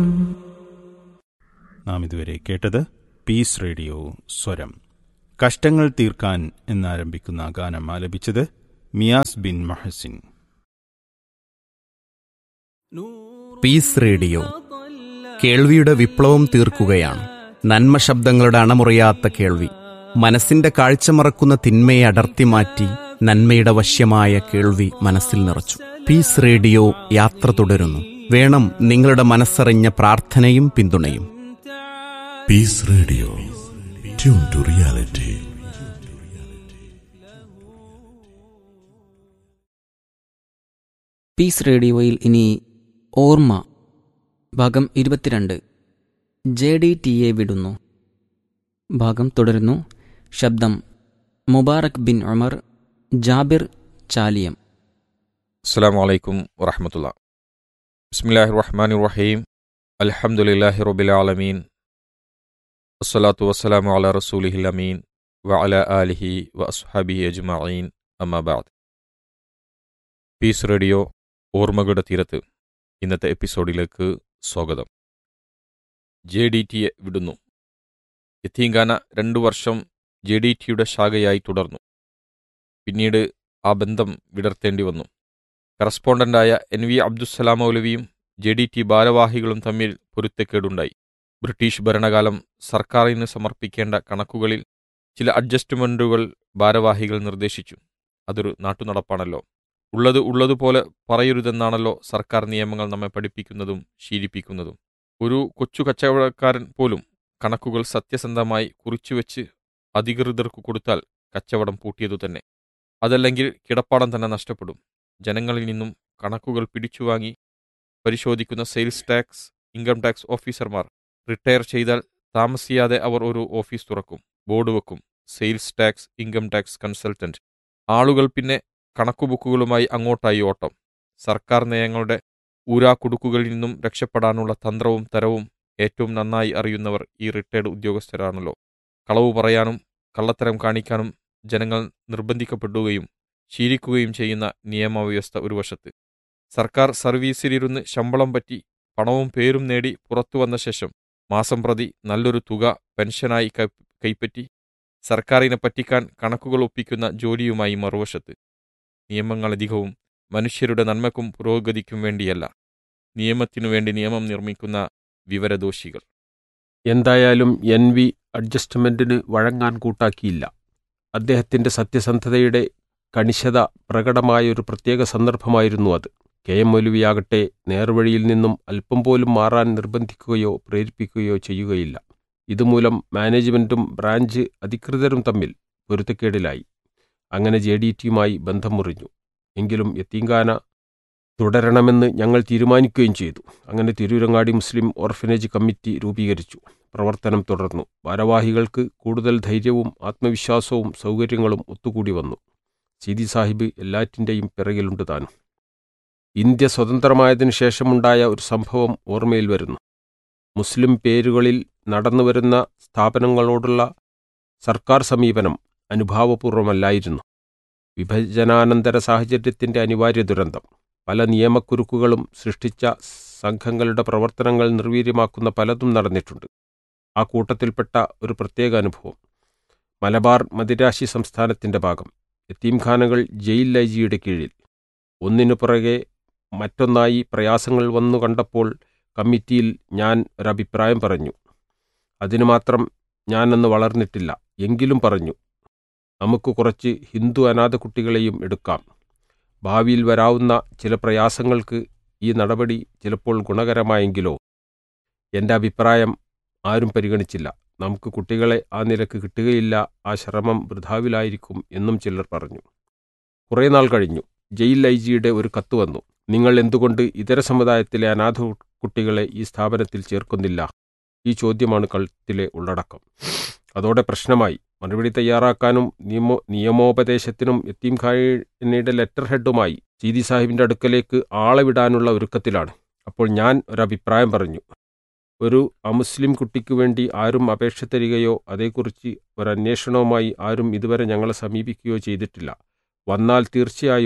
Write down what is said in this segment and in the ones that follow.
നാം ഇതുവരെ കേട്ടത് പീസ് റേഡിയോ സ്വരം കഷ്ടങ്ങൾ തീർക്കാൻ എന്നാരംഭിക്കുന്ന ഗാനം ആലപിച്ചത് മിയാസ് ബിൻ മഹസിൻ പീസ് റേഡിയോ കേൾവിയുടെ വിപ്ലവം തീർക്കുകയാണ് നന്മ ശബ്ദങ്ങളുടെ അണമുറിയാത്ത കേൾവി മനസ്സിന്റെ കാഴ്ച മറക്കുന്ന തിന്മയെ അടർത്തി മാറ്റി നന്മയുടെ വശ്യമായ കേൾവി മനസ്സിൽ നിറച്ചു പീസ് റേഡിയോ യാത്ര തുടരുന്നു വേണം നിങ്ങളുടെ മനസ്സറിഞ്ഞ പ്രാർത്ഥനയും പിന്തുണയും peace radio tune to reality peace റേഡിയോയിൽ ഇനി ഓർമ്മ ഭാഗം ഇരുപത്തിരണ്ട് ജെ ഡി ടി എ വിടുന്നു ഭാഗം തുടരുന്നു ശബ്ദം മുബാറക് ബിൻ ഉമർ ജാബിർ ചാലിയം അസ്സാം വലൈക്കും വറഹമത്തുള്ള ബിസ്മില്ലാഹി റഹ്മാൻ റഹീം അൽഹംദുലില്ലാഹി റബ്ബിൽ ആലമീൻ വസ്സലാത്തു വസ്സലാമു അല റസൂലിഹിൽ അമീൻ വ അല ആലിഹി വ അസ്ഹാബിഹി അജ്മഈൻ അമ്മാബാദ് പീസ് റേഡിയോ ഓർമ്മകളുടെ തീരത്ത് ഇന്നത്തെ എപ്പിസോഡിലേക്ക് സ്വാഗതം ജെ ഡി ടിയെ വിടുന്നു യത്തീങ്കാന രണ്ടു വർഷം ജെ ഡി ടിയുടെ ശാഖയായി തുടർന്നു പിന്നീട് ആ ബന്ധം വിടർത്തേണ്ടി വന്നു കറസ്പോണ്ടന്റായ എൻ വി അബ്ദുസ്സലാം മൗലവിയും ജെ ഡി ടി ഭാരവാഹികളും തമ്മിൽ പൊരുത്തക്കേടുണ്ടായി ബ്രിട്ടീഷ് ഭരണകാലം സർക്കാരിന് സമർപ്പിക്കേണ്ട കണക്കുകളിൽ ചില അഡ്ജസ്റ്റ്മെന്റുകൾ ഭാരവാഹികൾ നിർദ്ദേശിച്ചു അതൊരു നാട്ടുനടപ്പാണല്ലോ ഉള്ളത് ഉള്ളതുപോലെ പറയരുതെന്നാണല്ലോ സർക്കാർ നിയമങ്ങൾ നമ്മെ പഠിപ്പിക്കുന്നതും ശീലിപ്പിക്കുന്നതും ഒരു കൊച്ചു കച്ചവടക്കാരൻ പോലും കണക്കുകൾ സത്യസന്ധമായി കുറിച്ചുവെച്ച് അധികൃതർക്ക് കൊടുത്താൽ കച്ചവടം പൂട്ടിയതു തന്നെ അതല്ലെങ്കിൽ കിടപ്പാടം തന്നെ നഷ്ടപ്പെടും ജനങ്ങളിൽ നിന്നും കണക്കുകൾ പിടിച്ചുവാങ്ങി പരിശോധിക്കുന്ന സെയിൽസ് ടാക്സ് ഇൻകം ടാക്സ് ഓഫീസർമാർ റിട്ടയർ ചെയ്താൽ താമസിയാതെ അവർ ഒരു ഓഫീസ് തുറക്കും ബോർഡ് വെക്കും sales tax income tax consultant ആളുകൾ പിന്നെ കണക്കുബുക്കുകളുമായി അങ്ങോട്ടായി ഓട്ടം സർക്കാർ നയങ്ങളുടെ ഊരാക്കുടുക്കുകളിൽ നിന്നും രക്ഷപ്പെടാനുള്ള തന്ത്രവും തരവും ഏറ്റവും നന്നായി അറിയുന്നവർ ഈ റിട്ടയർഡ് ഉദ്യോഗസ്ഥരാണല്ലോ കളവ് പറയാനും കള്ളത്തരം കാണിക്കാനും ജനങ്ങൾ നിർബന്ധിക്കപ്പെടുകയും ശീലിക്കുകയും ചെയ്യുന്ന നിയമവ്യവസ്ഥ ഒരു വശത്ത് സർക്കാർ സർവീസിലിരുന്ന് ശമ്പളം പറ്റി പണവും പേരും നേടി പുറത്തു വന്ന ശേഷം മാസം പ്രതി നല്ലൊരു തുക പെൻഷനായി കൈപ്പറ്റി സർക്കാരിനെ പറ്റിക്കാൻ കണക്കുകൾ ഒപ്പിക്കുന്ന ജോലിയുമായി മറുവശത്ത് നിയമങ്ങളധികവും മനുഷ്യരുടെ നന്മക്കും പുരോഗതിക്കും വേണ്ടിയല്ല നിയമത്തിനു വേണ്ടി നിയമം നിർമ്മിക്കുന്ന വിവരദോഷികൾ എന്തായാലും എൻ വി അഡ്ജസ്റ്റ്മെന്റിന് വഴങ്ങാൻ കൂട്ടാക്കിയില്ല അദ്ദേഹത്തിന്റെ സത്യസന്ധതയുടെ കണിശത പ്രകടമായ ഒരു പ്രത്യേക സന്ദർഭമായിരുന്നു അത് കെ എം മൗലവിയാകട്ടെ നേർവഴിയിൽ നിന്നും അല്പം പോലും മാറാൻ നിർബന്ധിക്കുകയോ പ്രേരിപ്പിക്കുകയോ ചെയ്യുകയില്ല ഇതുമൂലം മാനേജ്മെന്റും ബ്രാഞ്ച് അധികൃതരും തമ്മിൽ പൊരുത്തക്കേടിലായി അങ്ങനെ ജെ ഡി ടിയുമായി ബന്ധം മുറിഞ്ഞു എങ്കിലും യത്തീങ്കാന തുടരണമെന്ന് ഞങ്ങൾ തീരുമാനിക്കുകയും ചെയ്തു അങ്ങനെ തിരൂരങ്ങാടി മുസ്ലിം ഓർഫനേജ് കമ്മിറ്റി രൂപീകരിച്ചു പ്രവർത്തനം തുടർന്നു ഭാരവാഹികൾക്ക് കൂടുതൽ ധൈര്യവും ആത്മവിശ്വാസവും സൗകര്യങ്ങളും ഒത്തുകൂടി വന്നു സീതി സാഹിബ് എല്ലാറ്റിൻ്റെയും പിറകിലുണ്ട് താനും ഇന്ത്യ സ്വതന്ത്രമായതിനു ശേഷമുണ്ടായ ഒരു സംഭവം ഓർമ്മയിൽ വരുന്നു മുസ്ലിം പേരുകളിൽ നടന്നുവരുന്ന സ്ഥാപനങ്ങളോടുള്ള സർക്കാർ സമീപനം അനുഭാവപൂർവമല്ലായിരുന്നു വിഭജനാനന്തര സാഹചര്യത്തിന്റെ അനിവാര്യ ദുരന്തം പല നിയമക്കുരുക്കുകളും സൃഷ്ടിച്ച സംഘങ്ങളുടെ പ്രവർത്തനങ്ങൾ നിർവീര്യമാക്കുന്ന പലതും നടന്നിട്ടുണ്ട് ആ കൂട്ടത്തിൽപ്പെട്ട ഒരു പ്രത്യേക അനുഭവം മലബാർ മദിരാശി സംസ്ഥാനത്തിന്റെ ഭാഗം യത്തീംഖാനകൾ ജയിൽ ലൈജിയുടെ കീഴിൽ ഒന്നിനു പുറകെ മറ്റൊന്നായി പ്രയാസങ്ങൾ വന്നു കണ്ടപ്പോൾ കമ്മിറ്റിയിൽ ഞാൻ ഒരഭിപ്രായം പറഞ്ഞു അതിനു മാത്രം ഞാനന്ന് വളർന്നിട്ടില്ല എങ്കിലും പറഞ്ഞു നമുക്ക് കുറച്ച് ഹിന്ദു അനാഥ കുട്ടികളെയും എടുക്കാം ഭാവിയിൽ വരാവുന്ന ചില പ്രയാസങ്ങൾക്ക് ഈ നടപടി ചിലപ്പോൾ ഗുണകരമായെങ്കിലോ എൻ്റെ അഭിപ്രായം ആരും പരിഗണിച്ചില്ല നമുക്ക് കുട്ടികളെ ആ നിലക്ക് കിട്ടുകയില്ല ആ ശ്രമം വൃഥാവിലായിരിക്കും എന്നും ചിലർ പറഞ്ഞു കുറേ നാൾ കഴിഞ്ഞു ജയിൽ ഐ ജിയുടെ ഒരു കത്ത് വന്നു നിങ്ങൾ എന്തുകൊണ്ട് ഇതര സമുദായത്തിലെ അനാഥ കുട്ടികളെ ഈ സ്ഥാപനത്തിൽ ചേർക്കുന്നില്ല ഈ ചോദ്യമാണ് കഴുത്തിലെ ഉള്ളടക്കം അതോടെ പ്രശ്നമായി മറുപടി തയ്യാറാക്കാനും നിയമോ നിയമോപദേശത്തിനും യത്തീംഖാനയുടെ ലെറ്റർ ഹെഡുമായി സീതി സാഹിബിന്റെ അടുക്കലേക്ക് ആളെ വിടാനുള്ള ഒരുക്കത്തിലാണ് അപ്പോൾ ഞാൻ ഒരഭിപ്രായം പറഞ്ഞു ഒരു അമുസ്ലിം കുട്ടിക്ക് വേണ്ടി ആരും അപേക്ഷ തരികയോ അതേക്കുറിച്ച് ഒരന്വേഷണവുമായി ആരും ഇതുവരെ ഞങ്ങളെ സമീപിക്കുകയോ ചെയ്തിട്ടില്ല വന്നാൽ തീർച്ചയായും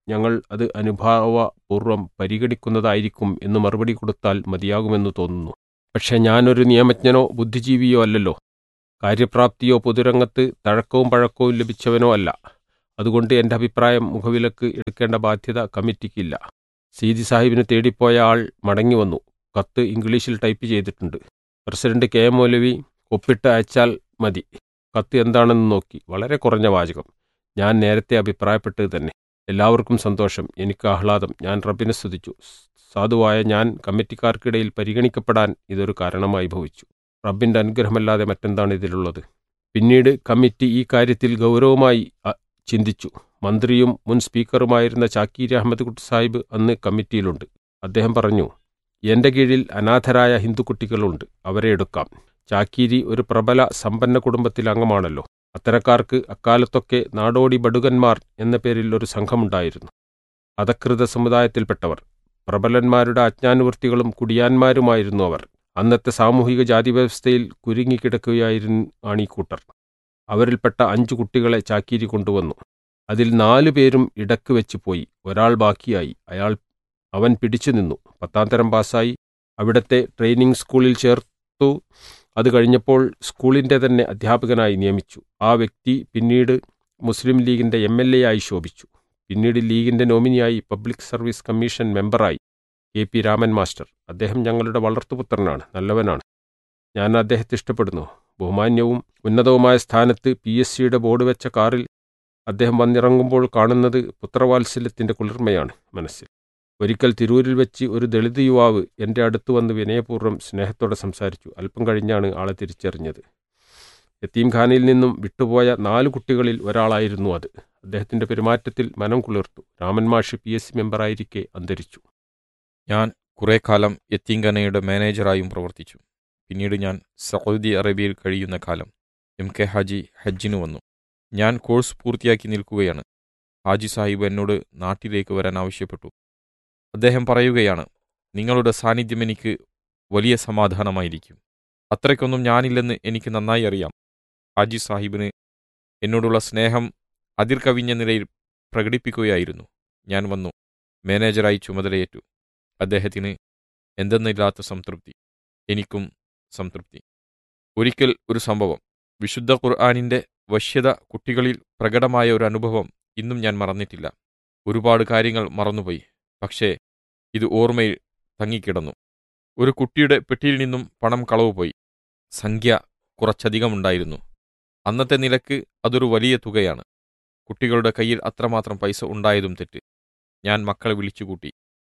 ഞങ്ങൾ അത് അനുഭാവപൂർവ്വം പരിഗണിക്കുന്നതായിരിക്കും എന്ന് മറുപടി കൊടുത്താൽ മതിയാകുമെന്ന് തോന്നുന്നു പക്ഷേ ഞാനൊരു നിയമജ്ഞനോ ബുദ്ധിജീവിയോ അല്ലല്ലോ കാര്യപ്രാപ്തിയോ പൊതുരംഗത്ത് തഴക്കവും പഴക്കവും ലഭിച്ചവനോ അല്ല അതുകൊണ്ട് എൻ്റെ അഭിപ്രായം മുഖവിലക്ക് എടുക്കേണ്ട ബാധ്യത കമ്മിറ്റിക്കില്ല സീതി സാഹിബിന് തേടിപ്പോയ ആൾ മടങ്ങി വന്നു കത്ത് ഇംഗ്ലീഷിൽ ടൈപ്പ് ചെയ്തിട്ടുണ്ട് പ്രസിഡന്റ് കെ എം മൗലവി ഒപ്പിട്ട് അയച്ചാൽ മതി കത്ത് എന്താണെന്ന് നോക്കി വളരെ കുറഞ്ഞ വാചകം ഞാൻ നേരത്തെ അഭിപ്രായപ്പെട്ടത് തന്നെ എല്ലാവർക്കും സന്തോഷം എനിക്ക് ആഹ്ലാദം ഞാൻ റബ്ബിനെ സ്തുതിച്ചു സാധുവായ ഞാൻ കമ്മിറ്റിക്കാർക്കിടയിൽ പരിഗണിക്കപ്പെടാൻ ഇതൊരു കാരണമായി ഭവിച്ചു റബ്ബിൻ്റെ അനുഗ്രഹമല്ലാതെ മറ്റെന്താണ് ഇതിലുള്ളത് പിന്നീട് കമ്മിറ്റി ഈ കാര്യത്തിൽ ഗൗരവമായി അ, ചിന്തിച്ചു മന്ത്രിയും മുൻ സ്പീക്കറുമായിരുന്ന ചാക്കീരി അഹമ്മദ് കുട്ടി സാഹിബ് അന്ന് കമ്മിറ്റിയിലുണ്ട് അദ്ദേഹം പറഞ്ഞു എന്റെ കീഴിൽ അനാഥരായ ഹിന്ദു കുട്ടികളുണ്ട് അവരെ എടുക്കാം ചാക്കീരി ഒരു പ്രബല സമ്പന്ന കുടുംബത്തിൽ അംഗമാണല്ലോ അത്തരക്കാർക്ക് അക്കാലത്തൊക്കെ നാടോടി ബടുകന്മാർ എന്ന പേരിൽ ഒരു സംഘമുണ്ടായിരുന്നു അധകൃത സമുദായത്തിൽപ്പെട്ടവർ പ്രബലന്മാരുടെ അജ്ഞാനുവൃത്തികളും കുടിയാന്മാരുമായിരുന്നു അവർ അന്നത്തെ സാമൂഹിക ജാതി വ്യവസ്ഥയിൽ കുരുങ്ങിക്കിടക്കുകയായിരുന്നു ആണീ കൂട്ടർ അവരിൽപ്പെട്ട അഞ്ചു കുട്ടികളെ ചാക്കീരി കൊണ്ടുവന്നു അതിൽ നാലു പേരും ഇടക്ക് വെച്ച് പോയി ഒരാൾ ബാക്കിയായി അയാൾ അവൻ പിടിച്ചു നിന്നു പത്താം തരം പാസ്സായി അവിടത്തെ ട്രെയിനിങ് സ്കൂളിൽ ചേർത്തു അത് കഴിഞ്ഞപ്പോൾ സ്കൂളിൻ്റെ തന്നെ അധ്യാപകനായി നിയമിച്ചു ആ വ്യക്തി പിന്നീട് മുസ്ലിം ലീഗിൻ്റെ എം എൽ എ ആയി ശോഭിച്ചു പിന്നീട് ലീഗിൻ്റെ നോമിനിയായി പബ്ലിക് സർവീസ് കമ്മീഷൻ മെമ്പറായി കെ പി രാമൻ മാസ്റ്റർ അദ്ദേഹം ഞങ്ങളുടെ വളർത്തുപുത്രനാണ് നല്ലവനാണ് ഞാൻ അദ്ദേഹത്തെ ഇഷ്ടപ്പെടുന്നു ബഹുമാന്യവും ഉന്നതവുമായ സ്ഥാനത്ത് പി എസ് സിയുടെ ബോർഡ് വെച്ച കാറിൽ അദ്ദേഹം വന്നിറങ്ങുമ്പോൾ കാണുന്നത് പുത്രവാത്സല്യത്തിൻ്റെ കുളിർമയാണ് മനസ്സിൽ ഒരിക്കൽ തിരൂരിൽ വെച്ച് ഒരു ദളിത് യുവാവ് എൻ്റെ അടുത്ത് വന്ന് വിനയപൂർവ്വം സ്നേഹത്തോടെ സംസാരിച്ചു അല്പം കഴിഞ്ഞാണ് ആളെ തിരിച്ചറിഞ്ഞത് യത്തീംഖാനയിൽ നിന്നും വിട്ടുപോയ നാല് കുട്ടികളിൽ ഒരാളായിരുന്നു അത് അദ്ദേഹത്തിൻ്റെ പെരുമാറ്റത്തിൽ മനം കുളിർത്തു രാമൻ മാഷ് പി എസ് സി മെമ്പറായിരിക്കെ അന്തരിച്ചു ഞാൻ കുറേ കാലം യത്തീങ്കനയുടെ മാനേജറായും പ്രവർത്തിച്ചു പിന്നീട് ഞാൻ സൗദി അറേബ്യയിൽ കഴിയുന്ന കാലം എം കെ ഹാജി ഹജ്ജിന് വന്നു ഞാൻ കോഴ്സ് പൂർത്തിയാക്കി നിൽക്കുകയാണ് ഹാജി സാഹിബ് എന്നോട് നാട്ടിലേക്ക് വരാൻ ആവശ്യപ്പെട്ടു അദ്ദേഹം പറയുകയാണ് നിങ്ങളുടെ സാന്നിധ്യം എനിക്ക് വലിയ സമാധാനമായിരിക്കും അത്രയ്ക്കൊന്നും ഞാനില്ലെന്ന് എനിക്ക് നന്നായി അറിയാം ഹാജി സാഹിബിന് എന്നോടുള്ള സ്നേഹം അതിർകവിഞ്ഞ നിലയിൽ പ്രകടിപ്പിക്കുകയായിരുന്നു ഞാൻ വന്നു മാനേജറായി ചുമതലയേറ്റു അദ്ദേഹത്തിന് എന്തെന്നില്ലാത്ത സംതൃപ്തി എനിക്കും സംതൃപ്തി ഒരിക്കൽ ഒരു സംഭവം വിശുദ്ധ ഖുർആാനിൻ്റെ വശ്യത കുട്ടികളിൽ പ്രകടമായ ഒരു അനുഭവം ഇന്നും ഞാൻ മറന്നിട്ടില്ല ഒരുപാട് കാര്യങ്ങൾ മറന്നുപോയി പക്ഷേ ഇത് ഓർമ്മയിൽ തങ്ങിക്കിടന്നു ഒരു കുട്ടിയുടെ പെട്ടിയിൽ നിന്നും പണം കളവുപോയി സംഖ്യ കുറച്ചധികമുണ്ടായിരുന്നു അന്നത്തെ നിലക്ക് അതൊരു വലിയ തുകയാണ് കുട്ടികളുടെ കയ്യിൽ അത്രമാത്രം പൈസ ഉണ്ടായതും തെറ്റ് ഞാൻ മക്കളെ വിളിച്ചുകൂട്ടി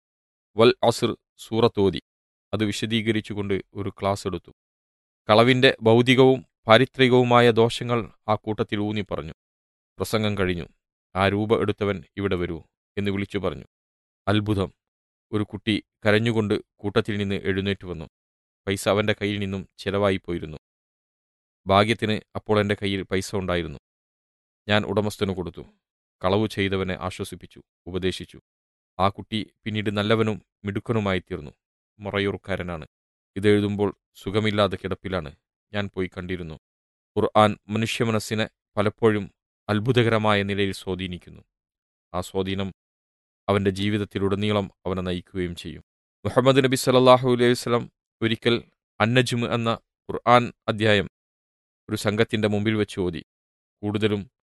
വൽ അസുർ സൂറത്തോതി അത് വിശദീകരിച്ചുകൊണ്ട് ഒരു ക്ലാസ് എടുത്തു കളവിന്റെ ഭൗതികവും പാരിത്രികവുമായ ദോഷങ്ങൾ ആ കൂട്ടത്തിൽ ഊന്നി പറഞ്ഞു പ്രസംഗം കഴിഞ്ഞു ആ രൂപ എടുത്തവൻ ഇവിടെ വരൂ എന്ന് വിളിച്ചു പറഞ്ഞു അത്ഭുതം ഒരു കുട്ടി കരഞ്ഞുകൊണ്ട് കൂട്ടത്തിൽ നിന്ന് എഴുന്നേറ്റ് വന്നു പൈസ അവന്റെ കയ്യിൽ നിന്നും ചെലവായിപ്പോയിരുന്നു ഭാഗ്യത്തിന് അപ്പോൾ എൻ്റെ കയ്യിൽ പൈസ ഉണ്ടായിരുന്നു ഞാൻ ഉടമസ്ഥന് കൊടുത്തു കളവ് ചെയ്തവനെ ആശ്വസിപ്പിച്ചു ഉപദേശിച്ചു ആ കുട്ടി പിന്നീട് നല്ലവനും മിടുക്കനുമായി തീർന്നു മുറയൂർക്കാരനാണ് ഇതെഴുതുമ്പോൾ സുഖമില്ലാതെ കിടപ്പിലാണ് ഞാൻ പോയി കണ്ടിരുന്നു ഖുർആൻ മനുഷ്യമനസ്സിനെ പലപ്പോഴും അത്ഭുതകരമായ നിലയിൽ സ്വാധീനിക്കുന്നു ആ സ്വാധീനം അവൻ്റെ ജീവിതത്തിലുടനീളം അവനെ നയിക്കുകയും ചെയ്യും മുഹമ്മദ് നബി സല്ലാഹു അലൈഹി വസ്ലം ഒരിക്കൽ അന്നജുമ് എന്ന ഖുർആൻ അധ്യായം ഒരു സംഘത്തിൻ്റെ മുമ്പിൽ വെച്ച് ഓതി കൂടുതലും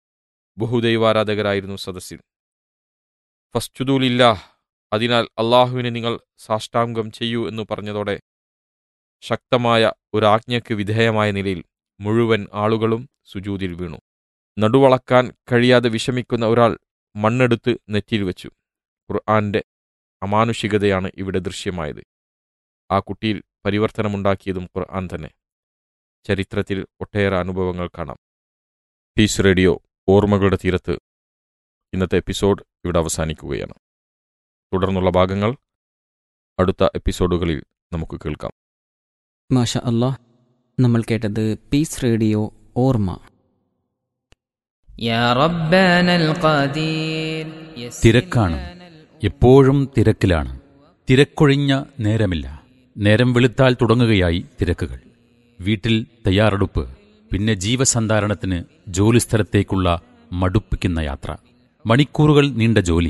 ബഹുദൈവാരാധകരായിരുന്നു സദസ്സിൽ ഫസ്റ്റുദൂലില്ലാഹ് അതിനാൽ അള്ളാഹുവിനെ നിങ്ങൾ സാഷ്ടാംഗം ചെയ്യൂ എന്ന് പറഞ്ഞതോടെ ശക്തമായ ഒരാജ്ഞയ്ക്ക് വിധേയമായ നിലയിൽ മുഴുവൻ ആളുകളും സുജൂതിൽ വീണു നടുവളക്കാൻ കഴിയാതെ വിഷമിക്കുന്ന ഒരാൾ മണ്ണെടുത്ത് നെറ്റിയിൽ വെച്ചു ഖുർആന്റെ അമാനുഷികതയാണ് ഇവിടെ ദൃശ്യമായത് ആ കുട്ടിയിൽ പരിവർത്തനമുണ്ടാക്കിയതും ഖുർആൻ തന്നെ ചരിത്രത്തിൽ ഒട്ടേറെ അനുഭവങ്ങൾ കാണാം പീസ് റേഡിയോ ഓർമ്മകളുടെ തീരത്ത് ഇന്നത്തെ എപ്പിസോഡ് ഇവിടെ അവസാനിക്കുകയാണ് തുടർന്നുള്ള ഭാഗങ്ങൾ അടുത്ത എപ്പിസോഡുകളിൽ നമുക്ക് കേൾക്കാം മാഷ അള്ളാഹ് നമ്മൾ കേട്ടത് പീസ് റേഡിയോ ഓർമ്മ يا ربنا القدير തിരക്കാണ് എപ്പോഴും തിരക്കിലാണ് തിരക്കൊഴിഞ്ഞ നേരമില്ല നേരം വെളുത്താൽ തുടങ്ങുകയായി തിരക്കുകൾ വീട്ടിൽ തയ്യാറെടുപ്പ് പിന്നെ ജീവസന്ധാരണത്തിന് ജോലിസ്ഥലത്തേക്കുള്ള മടുപ്പിക്കുന്ന യാത്ര മണിക്കൂറുകൾ നീണ്ട ജോലി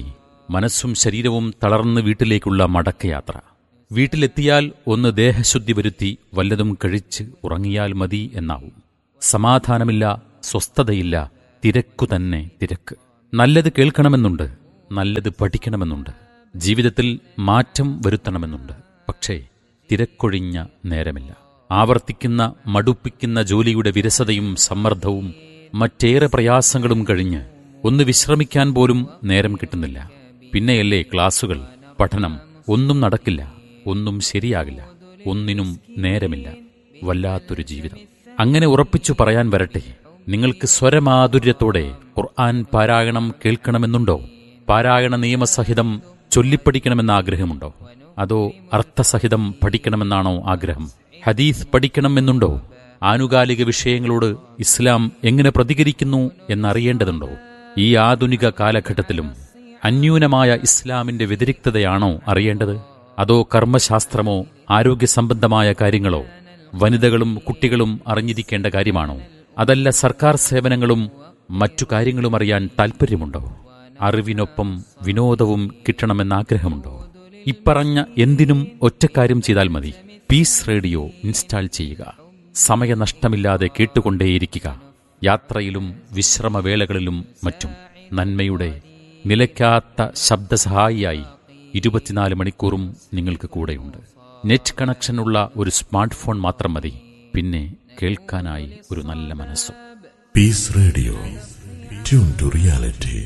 മനസ്സും ശരീരവും തളർന്ന് വീട്ടിലേക്കുള്ള മടക്കയാത്ര വീട്ടിലെത്തിയാൽ ഒന്ന് ദേഹശുദ്ധി വരുത്തി വല്ലതും കഴിച്ച് ഉറങ്ങിയാൽ മതി എന്നാവും സമാധാനമില്ല സ്വസ്ഥതയില്ല തിരക്കു തന്നെ തിരക്ക് നല്ലത് കേൾക്കണമെന്നുണ്ട് നല്ലത് പഠിക്കണമെന്നുണ്ട് ജീവിതത്തിൽ മാറ്റം വരുത്തണമെന്നുണ്ട് പക്ഷേ തിരക്കൊഴിഞ്ഞ നേരമില്ല ആവർത്തിക്കുന്ന മടുപ്പിക്കുന്ന ജോലിയുടെ വിരസതയും സമ്മർദ്ദവും മറ്റേറെ പ്രയാസങ്ങളും കഴിഞ്ഞ് ഒന്ന് വിശ്രമിക്കാൻ പോലും നേരം കിട്ടുന്നില്ല പിന്നെയല്ലേ ക്ലാസുകൾ പഠനം ഒന്നും നടക്കില്ല ഒന്നും ശരിയാകില്ല ഒന്നിനും നേരമില്ല വല്ലാത്തൊരു ജീവിതം അങ്ങനെ ഉറപ്പിച്ചു പറയാൻ വരട്ടെ നിങ്ങൾക്ക് സ്വരമാധുര്യത്തോടെ ഖുർആൻ പാരായണം കേൾക്കണമെന്നുണ്ടോ പാരായണ നിയമസഹിതം ചൊല്ലിപ്പഠിക്കണമെന്ന ആഗ്രഹമുണ്ടോ അതോ അർത്ഥസഹിതം പഠിക്കണമെന്നാണോ ആഗ്രഹം ഹദീസ് പഠിക്കണമെന്നുണ്ടോ ആനുകാലിക വിഷയങ്ങളോട് ഇസ്ലാം എങ്ങനെ പ്രതികരിക്കുന്നു എന്നറിയേണ്ടതുണ്ടോ ഈ ആധുനിക കാലഘട്ടത്തിലും അന്യൂനമായ ഇസ്ലാമിന്റെ വ്യതിരിക്തതയാണോ അറിയേണ്ടത് അതോ കർമ്മശാസ്ത്രമോ ആരോഗ്യ സംബന്ധമായ കാര്യങ്ങളോ വനിതകളും കുട്ടികളും അറിഞ്ഞിരിക്കേണ്ട കാര്യമാണോ അതല്ല സർക്കാർ സേവനങ്ങളും മറ്റു കാര്യങ്ങളും അറിയാൻ താൽപ്പര്യമുണ്ടോ അറിവിനൊപ്പം വിനോദവും കിട്ടണമെന്ന ആഗ്രഹമുണ്ടോ ഇപ്പറഞ്ഞ എന്തിനും ഒറ്റക്കാര്യം ചെയ്താൽ മതി പീസ് റേഡിയോ ഇൻസ്റ്റാൾ ചെയ്യുക സമയനഷ്ടമില്ലാതെ കേട്ടുകൊണ്ടേയിരിക്കുക യാത്രയിലും വിശ്രമവേളകളിലും മറ്റും നന്മയുടെ നിലയ്ക്കാത്ത ശബ്ദസഹായിയായി ഇരുപത്തിനാല് മണിക്കൂറും നിങ്ങൾക്ക് കൂടെയുണ്ട് നെറ്റ് കണക്ഷനുള്ള ഒരു സ്മാർട്ട് ഫോൺ മാത്രം മതി പിന്നെ കേൾക്കാനായി ഒരു നല്ല മനസ്സും Peace Radio. Tune to reality.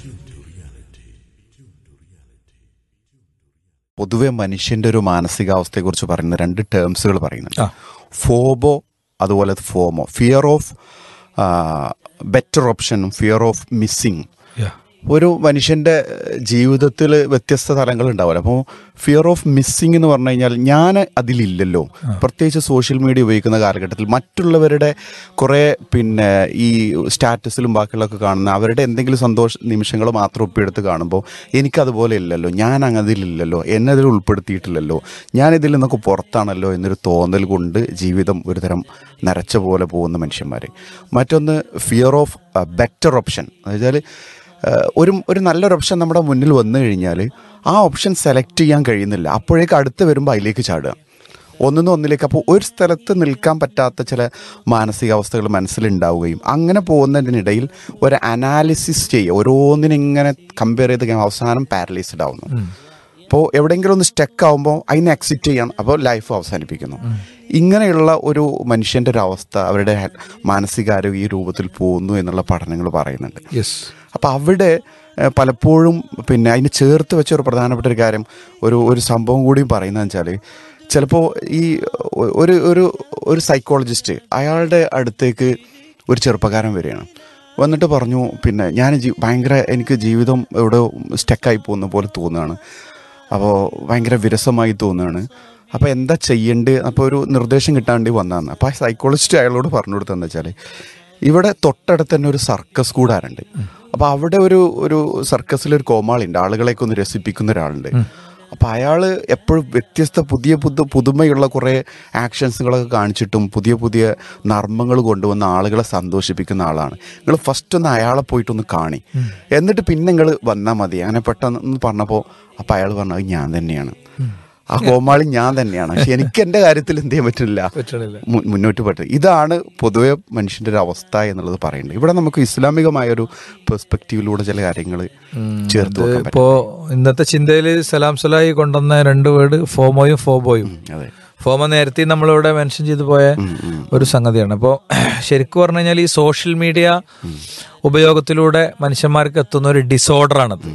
പൊതുവെ മനുഷ്യന്റെ ഒരു മാനസികാവസ്ഥയെക്കുറിച്ച് പറയുന്ന രണ്ട് ടേംസുകൾ പറയുന്നുണ്ട് ഫോബോ അതുപോലെ ഫോമോ ഫിയർ ഓഫ് ബെറ്റർ ഓപ്ഷനും ഫിയർ ഓഫ് മിസ്സിങ് ഒരു മനുഷ്യന്റെ ജീവിതത്തിൽ വ്യത്യസ്ത തലങ്ങൾ ഉണ്ടാവില്ല അപ്പോൾ ഫിയർ ഓഫ് മിസ്സിങ് എന്ന് പറഞ്ഞു കഴിഞ്ഞാൽ ഞാൻ അതിലില്ലല്ലോ പ്രത്യേകിച്ച് സോഷ്യൽ മീഡിയ ഉപയോഗിക്കുന്ന കാലഘട്ടത്തിൽ മറ്റുള്ളവരുടെ കുറേ പിന്നെ ഈ സ്റ്റാറ്റസിലും ബാക്കിയുള്ളതൊക്കെ കാണുന്ന അവരുടെ എന്തെങ്കിലും സന്തോഷ നിമിഷങ്ങൾ മാത്രം ഒപ്പിയെടുത്ത് കാണുമ്പോൾ എനിക്കതുപോലെ ഇല്ലല്ലോ ഞാൻ അങ്ങതിലില്ലല്ലോ എന്നെ അതിൽ ഉൾപ്പെടുത്തിയിട്ടില്ലല്ലോ ഞാനിതിൽ നിന്നൊക്കെ പുറത്താണല്ലോ എന്നൊരു തോന്നൽ കൊണ്ട് ജീവിതം ഒരുതരം നരച്ച പോലെ പോകുന്ന മനുഷ്യന്മാർ മറ്റൊന്ന് ഫിയർ ഓഫ് ബെറ്റർ ഓപ്ഷൻ എന്ന് വെച്ചാൽ ഏഹ് ഒരു ഒരു നല്ലൊരു ഓപ്ഷൻ നമ്മുടെ മുന്നിൽ വന്നു കഴിഞ്ഞാൽ ആ ഓപ്ഷൻ സെലക്ട് ചെയ്യാൻ കഴിയുന്നില്ല അപ്പോഴേക്ക് അടുത്ത് വരുമ്പോൾ അതിലേക്ക് ചാടുക ഒന്നിന്ന് ഒന്നിലേക്ക് അപ്പോൾ ഒരു സ്ഥലത്ത് നിൽക്കാൻ പറ്റാത്ത ചില മാനസികാവസ്ഥകൾ മനസ്സിലുണ്ടാവുകയും അങ്ങനെ പോകുന്നതിനിടയിൽ ഒരു അനാലിസിസ് ചെയ്യുക ഓരോന്നിനിങ്ങനെ കമ്പയർ ചെയ്ത് കഴിയുമ്പോൾ അവസാനം പാരലൈസ്ഡ് ആവുന്നു അപ്പോൾ എവിടെയെങ്കിലും ഒന്ന് സ്റ്റക്ക് ആവുമ്പോൾ അതിനെ എക്സിറ്റ് ചെയ്യാൻ അപ്പോൾ ലൈഫ് അവസാനിപ്പിക്കുന്നു ഇങ്ങനെയുള്ള ഒരു മനുഷ്യൻ്റെ ഒരു അവസ്ഥ അവരുടെ ഹെ- മാനസികാരോഗ്യ ഈ രൂപത്തിൽ പോകുന്നു എന്നുള്ള പഠനങ്ങൾ പറയുന്നുണ്ട് യെസ് അപ്പോൾ അവിടെ ഏഹ്, പലപ്പോഴും പിന്നെ അതിന് ചേർത്ത് വെച്ച ഒരു പ്രധാനപ്പെട്ട ഒരു കാര്യം ഒരു ഒരു സംഭവം കൂടിയും പറയുന്നതെന്ന് വെച്ചാൽ ചിലപ്പോൾ ഈ ഒ- ഒരു ഒരു ഒരു സൈക്കോളജിസ്റ്റ് അയാളുടെ അടുത്തേക്ക് ഒരു ചെറുപ്പക്കാരൻ വരികയാണ് വന്നിട്ട് പറഞ്ഞു പിന്നെ ഞാൻ ജീ- ഭയങ്കര എനിക്ക് ജീവിതം ഇവിടെ സ്റ്റക്കായി പോകുന്ന പോലെ തോന്നുകയാണ് അപ്പോൾ ഭയങ്കര വിരസമായി തോന്നുകയാണ് അപ്പോൾ എന്താ ചെയ്യേണ്ടത് അപ്പോൾ ഒരു നിർദ്ദേശം കിട്ടാൻ വേണ്ടി വന്നതാണ് അപ്പോൾ ആ സൈക്കോളജിസ്റ്റ് അയാളോട് പറഞ്ഞു കൊടുത്തതെന്ന് വെച്ചാൽ ഇവിടെ തൊട്ടടുത്ത് തന്നെ ഒരു സർക്കസ് കൂടാറുണ്ട് അപ്പോൾ അവിടെ ഒരു ഒരു സർക്കസിൽ ഒരു കോമാളിയുണ്ട് ആളുകളെയൊക്കെ ഒന്ന് രസിപ്പിക്കുന്ന ഒരാളുണ്ട് അപ്പോൾ അയാൾ എപ്പോഴും വ്യത്യസ്ത പുതിയ പുതു പുതുമയുള്ള കുറേ ആക്ഷൻസുകളൊക്കെ കാണിച്ചിട്ടും പുതിയ പുതിയ നർമ്മങ്ങൾ കൊണ്ടുവന്ന ആളുകളെ സന്തോഷിപ്പിക്കുന്ന ആളാണ് നിങ്ങൾ ഫസ്റ്റ് ഒന്ന് അയാളെ പോയിട്ടൊന്ന് കാണി എന്നിട്ട് പിന്നെ നിങ്ങൾ വന്നാൽ മതി അങ്ങനെ പെട്ടെന്ന് പറഞ്ഞപ്പോൾ അപ്പോൾ അയാൾ പറഞ്ഞു "അത് ഞാൻ തന്നെയാണ് ആ കോമാളി ഞാൻ തന്നെയാണ് പക്ഷെ എനിക്ക് എൻ്റെ കാര്യത്തിൽ എന്ത് ചെയ്യാൻ പറ്റില്ല പറ്റണില്ല മു- മുന്നോട്ട് പറ്റും ഇതാണ് പൊതുവെ മനുഷ്യന്റെ ഒരു അവസ്ഥ എന്നുള്ളത് പറയുന്നത് ഇവിടെ നമുക്ക് ഇസ്ലാമികമായ ഒരു പെർസ്പെക്റ്റീവിലൂടെ ചില കാര്യങ്ങൾ ചേർത്ത് വെക്കാൻ പറ്റും ഇപ്പോ ഇന്നത്തെ ചിന്തയിൽ സലാം സലായി കൊണ്ടുവന്ന രണ്ട് വേർഡ് ഫോമോയും ഫോബോയും അതെ ഫോമോ നേരത്തെ നമ്മളിവിടെ മെൻഷൻ ചെയ്തു പോയ ഒരു സംഗതിയാണ് അപ്പോൾ ശരിക്കും പറഞ്ഞു കഴിഞ്ഞാൽ ഈ സോഷ്യൽ മീഡിയ ഉപയോഗത്തിലൂടെ മനുഷ്യന്മാർക്ക് എത്തുന്ന ഒരു ഡിസോർഡറാണത്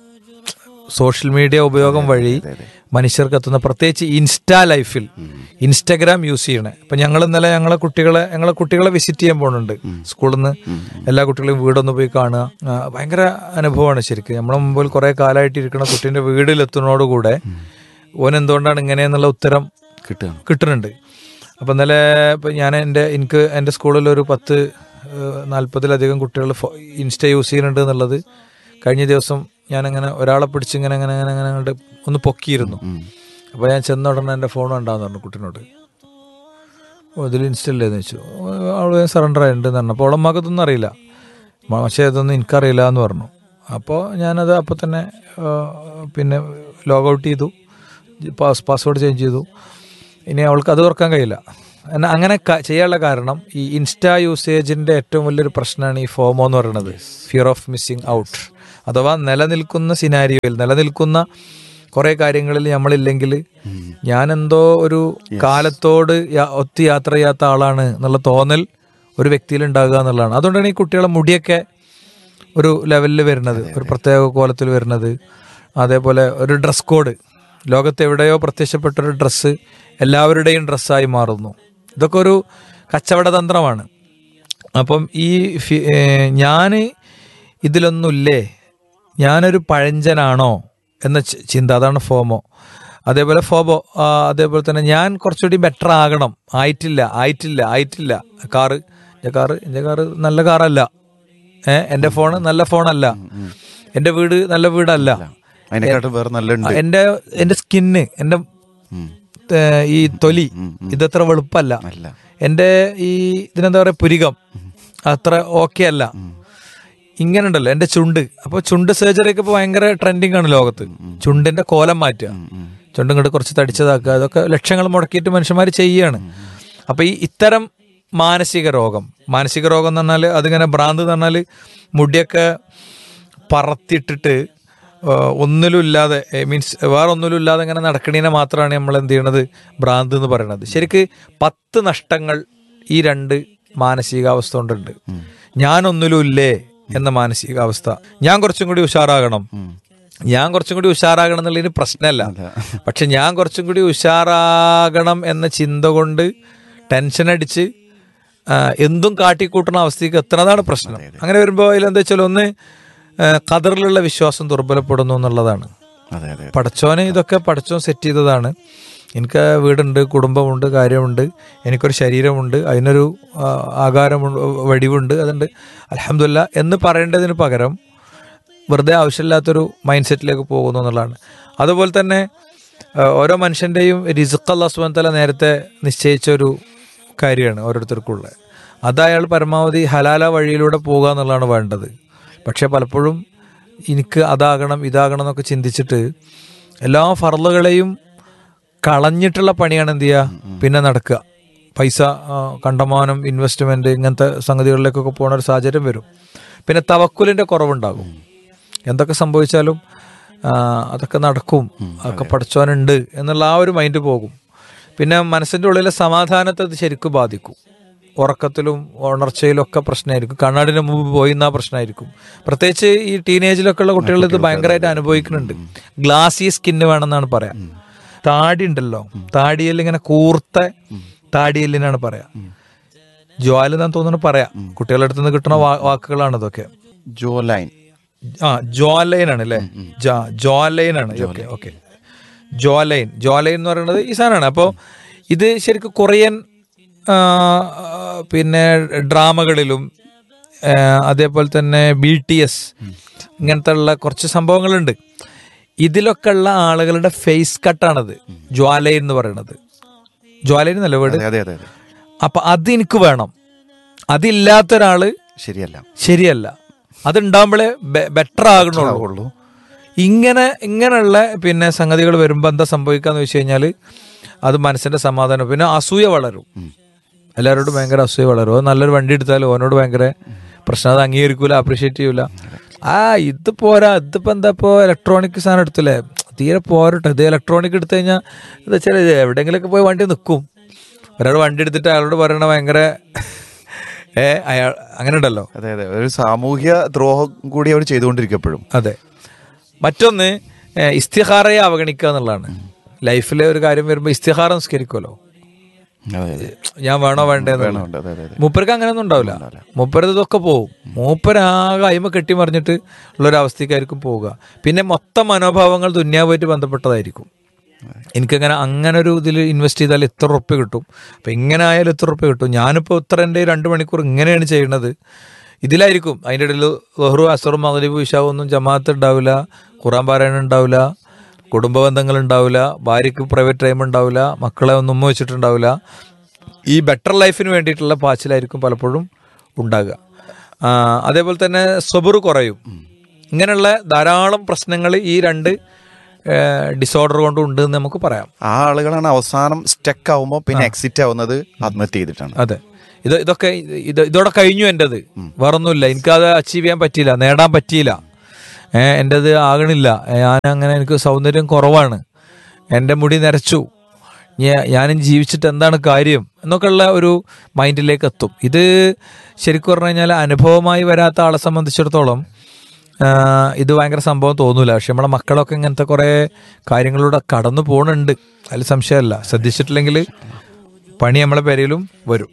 സോഷ്യൽ മീഡിയ ഉപയോഗം വഴി മനുഷ്യർക്ക് എത്തുന്ന പ്രത്യേകിച്ച് ഇൻസ്റ്റാ ലൈഫിൽ ഇൻസ്റ്റാഗ്രാം യൂസ് ചെയ്യണേ ഇപ്പൊ ഞങ്ങൾ ഇന്നലെ ഞങ്ങളെ കുട്ടികളെ ഞങ്ങളെ കുട്ടികളെ വിസിറ്റ് ചെയ്യാൻ പോകുന്നുണ്ട് സ്കൂളിൽ നിന്ന് എല്ലാ കുട്ടികളെയും വീടൊന്ന് പോയി കാണുക ആ, ഭയങ്കര അനുഭവമാണ് ശരിക്കും നമ്മളെ മുമ്പിൽ കുറെ കാലമായിട്ട് ഇരിക്കുന്ന കുട്ടീന്റെ വീട്ടിലെത്തുന്നതോടുകൂടെ ഓൻ എന്തുകൊണ്ടാണ് ഇങ്ങനെയെന്നുള്ള ഉത്തരം കിട്ടുകയാണ് കിട്ടുന്നുണ്ട് അപ്പം ഇന്നലെ ഇപ്പം ഞാൻ എൻ്റെ എനിക്ക് എൻ്റെ സ്കൂളിൽ ഒരു പത്ത് ഏഹ്, നാൽപ്പതിലധികം കുട്ടികൾ ഫോ- ഇൻസ്റ്റ യൂസ് ചെയ്യുന്നുണ്ട് എന്നുള്ളത് കഴിഞ്ഞ ദിവസം ഞാനങ്ങനെ ഒരാളെ പിടിച്ച് ഇങ്ങനെ അങ്ങനെ അങ്ങനെ അങ്ങനെ അങ്ങോട്ട് ഒന്ന് പൊക്കിയിരുന്നു അപ്പോൾ ഞാൻ ചെന്ന ഉടനെ എൻ്റെ ഫോൺ ഉണ്ടാന്ന് പറഞ്ഞു കുട്ടീനോട് ഓ ഇതിൽ ഇൻസ്റ്റ ഇല്ലേന്ന് ചോദിച്ചു അവൾ സറണ്ടർ ആയിട്ടുണ്ട് എന്ന് പറഞ്ഞു അപ്പോൾ അവളമ്മക്ക് ഇതൊന്നും അറിയില്ല പക്ഷേ ഇതൊന്നും എനിക്കറിയില്ല എന്ന് പറഞ്ഞു അപ്പോൾ ഞാനത് അപ്പോൾ തന്നെ ആ, പിന്നെ ലോഗ് ഔട്ട് ചെയ്തു പാസ് പാസ്വേഡ് ചേഞ്ച് ചെയ്തു ഇനി അവൾക്ക് അത് തുറക്കാൻ കഴിയില്ല എന്നാ അങ്ങനെ ക- ചെയ്യാനുള്ള കാരണം ഈ ഇൻസ്റ്റാ യൂസേജിൻ്റെ ഏറ്റവും വലിയൊരു പ്രശ്നമാണ് ഈ ഫോമോ എന്ന് പറയുന്നത് ഫിയർ ഓഫ് മിസ്സിങ് ഔട്ട് അഥവാ നിലനിൽക്കുന്ന സിനാരിയോയിൽ നിലനിൽക്കുന്ന കുറേ കാര്യങ്ങളിൽ നമ്മളില്ലെങ്കിൽ ഞാനെന്തോ ഒരു കാലത്തോട് യാ- ഒത്തു യാത്ര ചെയ്യാത്ത ആളാണ് എന്നുള്ള തോന്നൽ ഒരു വ്യക്തിയിൽ ഉണ്ടാകുക എന്നുള്ളതാണ് അതുകൊണ്ടാണ് ഈ കുട്ടികളെ മുടിയൊക്കെ ഒരു ലെവലിൽ വരുന്നത് ഒരു പ്രത്യേക കോലത്തിൽ വരുന്നത് അതേപോലെ ഒരു ഡ്രസ് കോഡ് ലോകത്ത് എവിടെയോ പ്രത്യക്ഷപ്പെട്ട ഒരു ഡ്രസ്സ് എല്ലാവരുടെയും ഡ്രസ്സായി മാറുന്നു ഇതൊക്കെ ഒരു കച്ചവട തന്ത്രമാണ് അപ്പം ഈ ഞാൻ ഇതിലൊന്നുമില്ലേ ഞാനൊരു പഴഞ്ചനാണോ എന്ന ചി- ചിന്ത അതാണ് ഫോമോ അതേപോലെ ഫോബോ ആ, അതേപോലെ തന്നെ ഞാൻ കുറച്ചുകൂടി ബെറ്റർ ആകണം ആയിട്ടില്ല ആയിട്ടില്ല ആയിട്ടില്ല കാറ് എൻ്റെ കാറ് എൻ്റെ കാറ് നല്ല കാറല്ല ഏ എൻ്റെ ഫോണ് നല്ല ഫോണല്ല എൻ്റെ വീട് നല്ല വീടല്ല അതിനെക്കാട്ടും വേറെ നല്ല ഉണ്ട് എൻ്റെ എൻ്റെ സ്കിന്ന് എൻ്റെ ഏ, ഈ തൊലി ഇതത്ര വെളുപ്പല്ല എൻ്റെ ഈ ഇതിനെന്താ പറയുക പുരികം അത്ര ഓക്കെ അല്ല ഇങ്ങനെ ഉണ്ടല്ലോ എൻ്റെ ചുണ്ട് അപ്പോൾ ചുണ്ട് സർജറി ഒക്കെ ഇപ്പോൾ ഭയങ്കര ട്രെൻഡിങ് ആണ് ലോകത്ത് ചുണ്ടിന്റെ കോലം മാറ്റുക ചുണ്ടും ഇങ്ങോട്ട് കുറച്ച് തടിച്ചതാക്കുക അതൊക്കെ ലക്ഷങ്ങൾ മുടക്കിയിട്ട് മനുഷ്യന്മാർ ചെയ്യുകയാണ് അപ്പോൾ ഈ ഇത്തരം മാനസിക രോഗം മാനസിക രോഗം എന്ന് പറഞ്ഞാൽ അതിങ്ങനെ ഭ്രാന്ത് എന്ന് പറഞ്ഞാൽ മുടിയൊക്കെ പറത്തിയിട്ടിട്ട് ആ, ഒന്നിലും ഇല്ലാതെ മീൻസ് വേറെ ഒന്നിലും ഇല്ലാതെ ഇങ്ങനെ നടക്കണീനെ മാത്രമാണ് നമ്മൾ എന്ത് ചെയ്യണത് ഭ്രാന്ത് എന്ന് പറയുന്നത് ശരിക്ക് പത്ത് നഷ്ടങ്ങൾ ഈ രണ്ട് മാനസികാവസ്ഥ കൊണ്ടുണ്ട് ഞാനൊന്നിലും ഇല്ലേ എന്ന മാനസികാവസ്ഥ ഞാൻ കുറച്ചും കൂടി ഉഷാറാകണം ഞാൻ കുറച്ചും കൂടി ഉഷാറാകണം എന്നുള്ളതിന് പ്രശ്നമല്ല പക്ഷെ ഞാൻ കുറച്ചും കൂടി ഉഷാറാകണം എന്ന ചിന്ത കൊണ്ട് ടെൻഷൻ അടിച്ച് ആ, എന്തും കാട്ടിക്കൂട്ടുന്ന അവസ്ഥയ്ക്ക് എത്തുന്നതാണ് പ്രശ്നം അങ്ങനെ വരുമ്പോൾ അതിലെന്താ വെച്ചാൽ ഒന്ന് ആ, ഖദറിലുള്ള വിശ്വാസം ദുർബലപ്പെടുന്നു എന്നുള്ളതാണ് അതെ അതെ പടച്ചോനെ ഇതൊക്കെ പടച്ചോൻ സെറ്റ് ചെയ്തതാണ് എനിക്ക് വീടുണ്ട് കുടുംബമുണ്ട് കാര്യമുണ്ട് എനിക്കൊരു ശരീരമുണ്ട് അതിനൊരു ആ, ആകാരമുണ്ട് വടിവുണ്ട് അതുണ്ട് അലഹമില്ല എന്ന് പറയേണ്ടതിന് പകരം വെറുതെ ആവശ്യമില്ലാത്തൊരു മൈൻഡ് സെറ്റിലേക്ക് പോകുന്നു എന്നുള്ളതാണ് അതുപോലെ തന്നെ ആ, ഓരോ മനുഷ്യൻ്റെയും റിസുഖ് അള്ളാഹ് സുബാൻ തല നേരത്തെ നിശ്ചയിച്ച ഒരു കാര്യമാണ് ഓരോരുത്തർക്കുള്ളത് അത് അയാൾ പരമാവധി ഹലാല വഴിയിലൂടെ പോകുക എന്നുള്ളതാണ് വേണ്ടത് പക്ഷെ പലപ്പോഴും എനിക്ക് അതാകണം ഇതാകണം എന്നൊക്കെ ചിന്തിച്ചിട്ട് എല്ലാ ഫർളുകളെയും കളഞ്ഞിട്ടുള്ള പണിയാണ് എന്ത് ചെയ്യുക പിന്നെ നടക്കുക പൈസ ആ, കണ്ടമാനം ഇൻവെസ്റ്റ്മെന്റ് ഇങ്ങനത്തെ സംഗതികളിലേക്കൊക്കെ പോകുന്ന ഒരു സാഹചര്യം വരും പിന്നെ തവക്കുലിന്റെ കുറവുണ്ടാകും എന്തൊക്കെ സംഭവിച്ചാലും ആ, അതൊക്കെ നടക്കും അതൊക്കെ പഠിച്ചവനുണ്ട് എന്നുള്ള ആ ഒരു മൈൻഡ് പോകും പിന്നെ മനസ്സിന്റെ ഉള്ളിലെ സമാധാനത്തെ അത് ശരിക്കും ബാധിക്കും ഉറക്കത്തിലും ഉണർച്ചയിലും ഒക്കെ പ്രശ്നമായിരിക്കും കണ്ണാടിന് മുമ്പ് പോയി എന്നാ പ്രശ്നമായിരിക്കും പ്രത്യേകിച്ച് ഈ ടീനേജിലൊക്കെ ഉള്ള കുട്ടികൾ ഇത് ഭയങ്കരമായിട്ട് അനുഭവിക്കുന്നുണ്ട് ഗ്ലാസി സ്കിന്ന് വേണമെന്നാണ് പറയാം താടി ഉണ്ടല്ലോ താടിയിൽ ഇങ്ങനെ കൂർത്ത താടിയെല്ലിനാണ് പറയാ ജ്വാല എന്നാണ് തോന്നുന്നു പറയാം കുട്ടികളുടെ അടുത്ത് നിന്ന് കിട്ടുന്ന വാ- വാക്കുകളാണ് ഇതൊക്കെ ജോ ലൈൻ ആ ജോലൈൻ ആണ് അല്ലേ ജോലൈൻ ആണ് ഓക്കെ ഓക്കെ ജോലൈൻ ജോലൈൻ എന്ന് പറയുന്നത് ഈ സാധനമാണ് അപ്പോൾ ഇത് ശരിക്കും കൊറിയൻ ആ, പിന്നെ ഡ്രാമകളിലും ആ, അതേപോലെ തന്നെ ബി ടി എസ് ഇങ്ങനത്തെ ഉള്ള കുറച്ച് സംഭവങ്ങളുണ്ട് ഇതിലൊക്കെ ഉള്ള ആളുകളുടെ ഫേസ് കട്ടാണത് ജ്വാലൈൻ എന്ന് പറയുന്നത് ജ്വാലൈൻ എന്നല്ല വീട് അതെ അതെ അതെ അപ്പൊ അത് എനിക്ക് വേണം അതില്ലാത്ത ഒരാള് ശരിയല്ല ശരിയല്ല അതുണ്ടാകുമ്പോഴേ ബെറ്റർ ആകണുള്ളൂ ഉള്ളൂ ഇങ്ങനെ ഇങ്ങനെയുള്ള പിന്നെ സംഗതികൾ വരുമ്പോൾ എന്താ സംഭവിക്കാന്ന് വെച്ച് കഴിഞ്ഞാൽ അത് മനസ്സിന്റെ സമാധാനം പിന്നെ അസൂയ വളരും എല്ലാവരോടും ഭയങ്കര അസൂയ വളരും അത് നല്ലൊരു വണ്ടി എടുത്താലും ഓനോട് ഭയങ്കര പ്രശ്നം അത് അംഗീകരിക്കൂല അപ്രീഷിയേറ്റ് ചെയ്യൂല ആ ഇത് പോരാ ഇതിപ്പോ എന്താ ഇപ്പോ ഇലക്ട്രോണിക് സാധനം എടുത്തില്ലേ തീരെ പോരട്ടെ ഇത് ഇലക്ട്രോണിക് എടുത്തു കഴിഞ്ഞാൽ എന്താ വെച്ചാൽ എവിടെയെങ്കിലൊക്കെ പോയി വണ്ടി നിൽക്കും ഒരാൾ വണ്ടി എടുത്തിട്ട് അയാളോട് പറയണ ഭയങ്കര ഏ അയാൾ അങ്ങനെ ഉണ്ടല്ലോ അതെ അതെ ഒരു സാമൂഹ്യ ദ്രോഹം കൂടി അവർ ചെയ്തുകൊണ്ടിരിക്കപ്പോഴും അതെ മറ്റൊന്ന് ഏഹ്, ഇസ്തിഹാറയെ അവഗണിക്കുക എന്നുള്ളതാണ് ലൈഫിലെ ഒരു കാര്യം വരുമ്പോൾ ഇസ്തിഹാറ നിസ്കരിക്കുമല്ലോ അതെ അതെ ഞാൻ വേണോ വേണ്ടേ വേണോ വേണ്ട, അതെ അതെ അതെ മൂപ്പർക്ക് അങ്ങനെയൊന്നും ഉണ്ടാവില്ല മൂപ്പരത് ഇതൊക്കെ പോവും മൂപ്പരാകെ അയിമ കെട്ടിമറിഞ്ഞിട്ട് ഉള്ളൊരു അവസ്ഥയ്ക്കായിരിക്കും പോവുക പിന്നെ മൊത്തം മനോഭാവങ്ങൾ ദുന്യാവുമായിട്ട് ബന്ധപ്പെട്ടതായിരിക്കും എനിക്കങ്ങനെ അങ്ങനെ ഒരു ഇതിൽ ഇൻവെസ്റ്റ് ചെയ്താൽ ഇത്ര ഉറപ്പ് കിട്ടും അപ്പം ഇങ്ങനെ ആയാലും ഇത്ര ഉറപ്പ് കിട്ടും ഞാനിപ്പോൾ ഇത്ര എൻ്റെ രണ്ട് മണിക്കൂർ ഇങ്ങനെയാണ് ചെയ്യുന്നത് ഇതിലായിരിക്കും അതിൻ്റെ ഇടയിൽ ലഹ്റു അസറും മകരീബ് വിഷാവും ഒന്നും ജമാഅത്ത് ഉണ്ടാവില്ല ഖുറാൻ പാരായണം ഉണ്ടാവില്ല കുടുംബ ബന്ധങ്ങൾ ഉണ്ടാവില്ല ഭാര്യയ്ക്ക് പ്രൈവറ്റ് ടൈം ഉണ്ടാവില്ല മക്കളെ ഒന്നും ഉമ്മ വെച്ചിട്ടുണ്ടാവില്ല ഈ ബെറ്റർ ലൈഫിന് വേണ്ടിയിട്ടുള്ള പാച്ചിലായിരിക്കും പലപ്പോഴും ഉണ്ടാകുക ആ, അതേപോലെ തന്നെ സബുറ് കുറയും ഇങ്ങനെയുള്ള ധാരാളം പ്രശ്നങ്ങൾ ഈ രണ്ട് ഡിസോർഡർ കൊണ്ട് ഉണ്ട് എന്ന് നമുക്ക് പറയാം ആ ആളുകളാണ് അവസാനം സ്റ്റക്ക് ആവുമ്പോൾ പിന്നെ എക്സിറ്റ് ആവുന്നത് ആത്മഹത്യ ചെയ്തിട്ടാണ് അതെ ഇത് ഇതൊക്കെ ഇത് ഇതോടെ കഴിഞ്ഞു എൻ്റെത് വേറൊന്നുമില്ല എനിക്കത് അച്ചീവ് ചെയ്യാൻ പറ്റിയില്ല നേടാൻ പറ്റിയില്ല ഏഹ് എൻ്റെത് ആകണില്ല ഞാൻ അങ്ങനെ എനിക്ക് സൗന്ദര്യം കുറവാണ് എൻ്റെ മുടി നരച്ചു ഞാ- ഞാനും ജീവിച്ചിട്ട് എന്താണ് കാര്യം എന്നൊക്കെയുള്ള ഒരു മൈൻഡിലേക്ക് എത്തും ഇത് ശരിക്കും പറഞ്ഞു കഴിഞ്ഞാൽ അനുഭവമായി വരാത്ത ആളെ സംബന്ധിച്ചിടത്തോളം ആ, ഇത് ഭയങ്കര സംഭവം തോന്നൂല പക്ഷെ നമ്മളെ മക്കളൊക്കെ ഇങ്ങനത്തെ കുറേ കാര്യങ്ങളിലൂടെ കടന്നു പോകുന്നുണ്ട് അതിൽ സംശയമല്ല ശ്രദ്ധിച്ചിട്ടില്ലെങ്കിൽ പണി നമ്മളെ പേരിലും വരും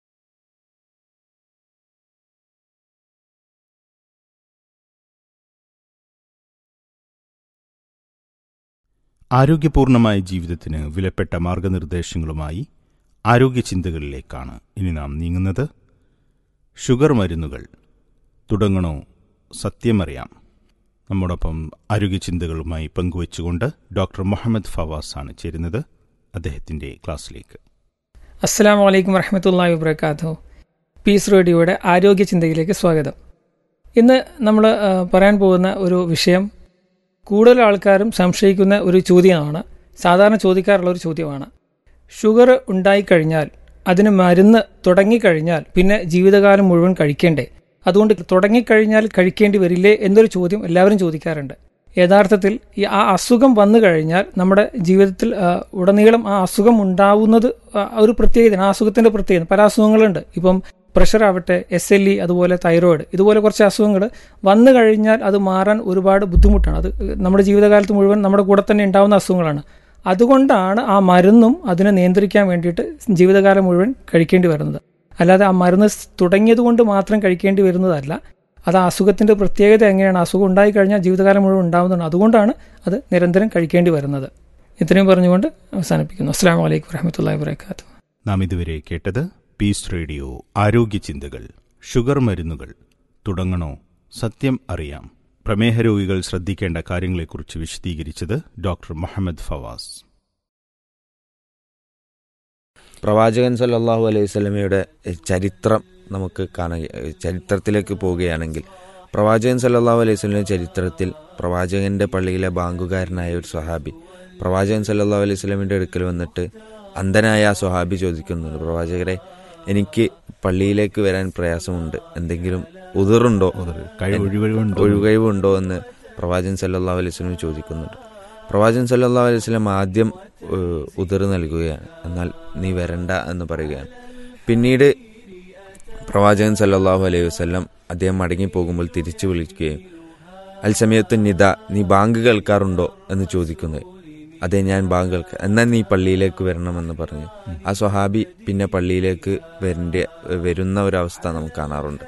ആരോഗ്യപൂർണമായ ജീവിതത്തിന് വിലപ്പെട്ട മാർഗനിർദ്ദേശങ്ങളുമായി ആരോഗ്യ ചിന്തകളിലേക്കാണ് ഇനി നാം നീങ്ങുന്നത് ഷുഗർ മരുന്നുകൾ തുടങ്ങണോ സത്യമറിയാം നമ്മോടൊപ്പം ആരോഗ്യ ചിന്തകളുമായി പങ്കുവച്ചുകൊണ്ട് ഡോക്ടർ മുഹമ്മദ് ഫവാസ് ആണ് ചേരുന്നത് അദ്ദേഹത്തിൻ്റെ ക്ലാസ്സിലേക്ക് അസ്സാം വലൈക്കും വറഹമത്തല്ലാ വബർക്കാത്തു പീസ് റേഡിയോയുടെ ആരോഗ്യ ചിന്തയിലേക്ക് സ്വാഗതം ഇന്ന് നമ്മൾ പറയാൻ പോകുന്ന ഒരു വിഷയം കൂടുതൽ ആൾക്കാരും സംശയിക്കുന്ന ഒരു ചോദ്യമാണ് സാധാരണ ചോദിക്കാറുള്ള ഒരു ചോദ്യമാണ് ഷുഗർ ഉണ്ടായിക്കഴിഞ്ഞാൽ അതിന് മരുന്ന് തുടങ്ങിക്കഴിഞ്ഞാൽ പിന്നെ ജീവിതകാലം മുഴുവൻ കഴിക്കേണ്ടേ അതുകൊണ്ട് തുടങ്ങിക്കഴിഞ്ഞാൽ കഴിക്കേണ്ടി വരില്ലേ എന്നൊരു ചോദ്യം എല്ലാവരും ചോദിക്കാറുണ്ട് യഥാർത്ഥത്തിൽ ഈ ആ അസുഖം വന്നു കഴിഞ്ഞാൽ നമ്മുടെ ജീവിതത്തിൽ ആ, ഉടനീളം ആ അസുഖം ഉണ്ടാവുന്നത് ആ, ഒരു പ്രത്യേകതയാണ് ആ അസുഖത്തിന്റെ പ്രത്യേകത പല അസുഖങ്ങളുണ്ട് ഇപ്പം പ്രഷർ ആവട്ടെ എസ് എൽ ഇ അതുപോലെ തൈറോയിഡ് ഇതുപോലെ കുറച്ച് അസുഖങ്ങൾ വന്നു കഴിഞ്ഞാൽ അത് മാറാൻ ഒരുപാട് ബുദ്ധിമുട്ടാണ് അത് നമ്മുടെ ജീവിതകാലത്ത് മുഴുവൻ നമ്മുടെ കൂടെ തന്നെ ഉണ്ടാവുന്ന അസുഖങ്ങളാണ് അതുകൊണ്ടാണ് ആ മരുന്നും അതിനെ നിയന്ത്രിക്കാൻ വേണ്ടിയിട്ട് ജീവിതകാലം മുഴുവൻ കഴിക്കേണ്ടി വരുന്നത് അല്ലാതെ ആ മരുന്ന് സ് തുടങ്ങിയത് കൊണ്ട് മാത്രം കഴിക്കേണ്ടി വരുന്നതല്ല അത് ആ അസുഖത്തിന്റെ പ്രത്യേകത എങ്ങനെയാണ് അസുഖം ഉണ്ടായി കഴിഞ്ഞാൽ ജീവിതകാലം മുഴുവൻ ഉണ്ടാവുന്നതാണ് അതുകൊണ്ടാണ് അത് നിരന്തരം കഴിക്കേണ്ടി വരുന്നത് ഇത്രയും പറഞ്ഞുകൊണ്ട് അവസാനിപ്പിക്കുന്നു അസ്സാം വലൈക്കും വരഹമത്തല്ലാ വാത്തു നാം ഇതുവരെ കേട്ടത് പീസ് റേഡിയോ ആരോഗ്യ ചിന്തകൾ ഷുഗർ മരുന്നുകൾ തുടങ്ങണോ സത്യം അറിയാം പ്രമേഹ രോഗികൾ ശ്രദ്ധിക്കേണ്ട കാര്യങ്ങളെക്കുറിച്ച് വിശദീകരിച്ചത് ഡോക്ടർ മുഹമ്മദ് ഫവാസ് പ്രവാചകൻ സല്ലല്ലാഹു അലൈഹി സ്വലമയുടെ ചരിത്രം നമുക്ക് കാണുക ചരിത്രത്തിലേക്ക് പോവുകയാണെങ്കിൽ പ്രവാചകൻ സല്ലല്ലാഹു അലൈഹി സ്വലമിന്റെ ചരിത്രത്തിൽ പ്രവാചകന്റെ പള്ളിയിലെ ബാങ്കുകാരനായ ഒരു സ്വഹാബി പ്രവാചകൻ സല്ലല്ലാഹു അലൈഹി സ്വലമിന്റെ അടുക്കൽ വന്നിട്ട് അന്ധനായ ആ സ്വഹാബി ചോദിക്കുന്നുണ്ട് പ്രവാചകരെ എനിക്ക് പള്ളിയിലേക്ക് വരാൻ പ്രയാസമുണ്ട് എന്തെങ്കിലും ഉതിറുണ്ടോ കഴിവ് ഒഴിവഴിവുണ്ടോ? ഒഴികഴിവുണ്ടോ എന്ന് പ്രവാചകൻ സല്ലല്ലാഹു അലൈഹി സ്വലം ചോദിക്കുന്നുണ്ട് പ്രവാചകൻ സല്ലല്ലാഹു അലൈഹി വസല്ലം ആദ്യം ഏഹ്, ഉതിർ നൽകുകയാണ് എന്നാൽ നീ വരണ്ട എന്ന് പറയുകയാണ് പിന്നീട് പ്രവാചകൻ സല്ലല്ലാഹു അലൈഹി വസല്ലം അദ്ദേഹം മടങ്ങിപ്പോകുമ്പോൾ തിരിച്ചു വിളിക്കുകയും അൽസമയത്ത് നിത നീ ബാങ്ക് കേൾക്കാറുണ്ടോ എന്ന് ചോദിക്കുന്നത് അതെ ഞാൻ ബാങ്ക് കേൾക്ക എന്നാൽ നീ പള്ളിയിലേക്ക് വരണമെന്ന് പറഞ്ഞു ആ സ്വഹാബി പിന്നെ പള്ളിയിലേക്ക് വരേണ്ട വരുന്ന ഒരവസ്ഥ നമുക്ക് കാണാറുണ്ട്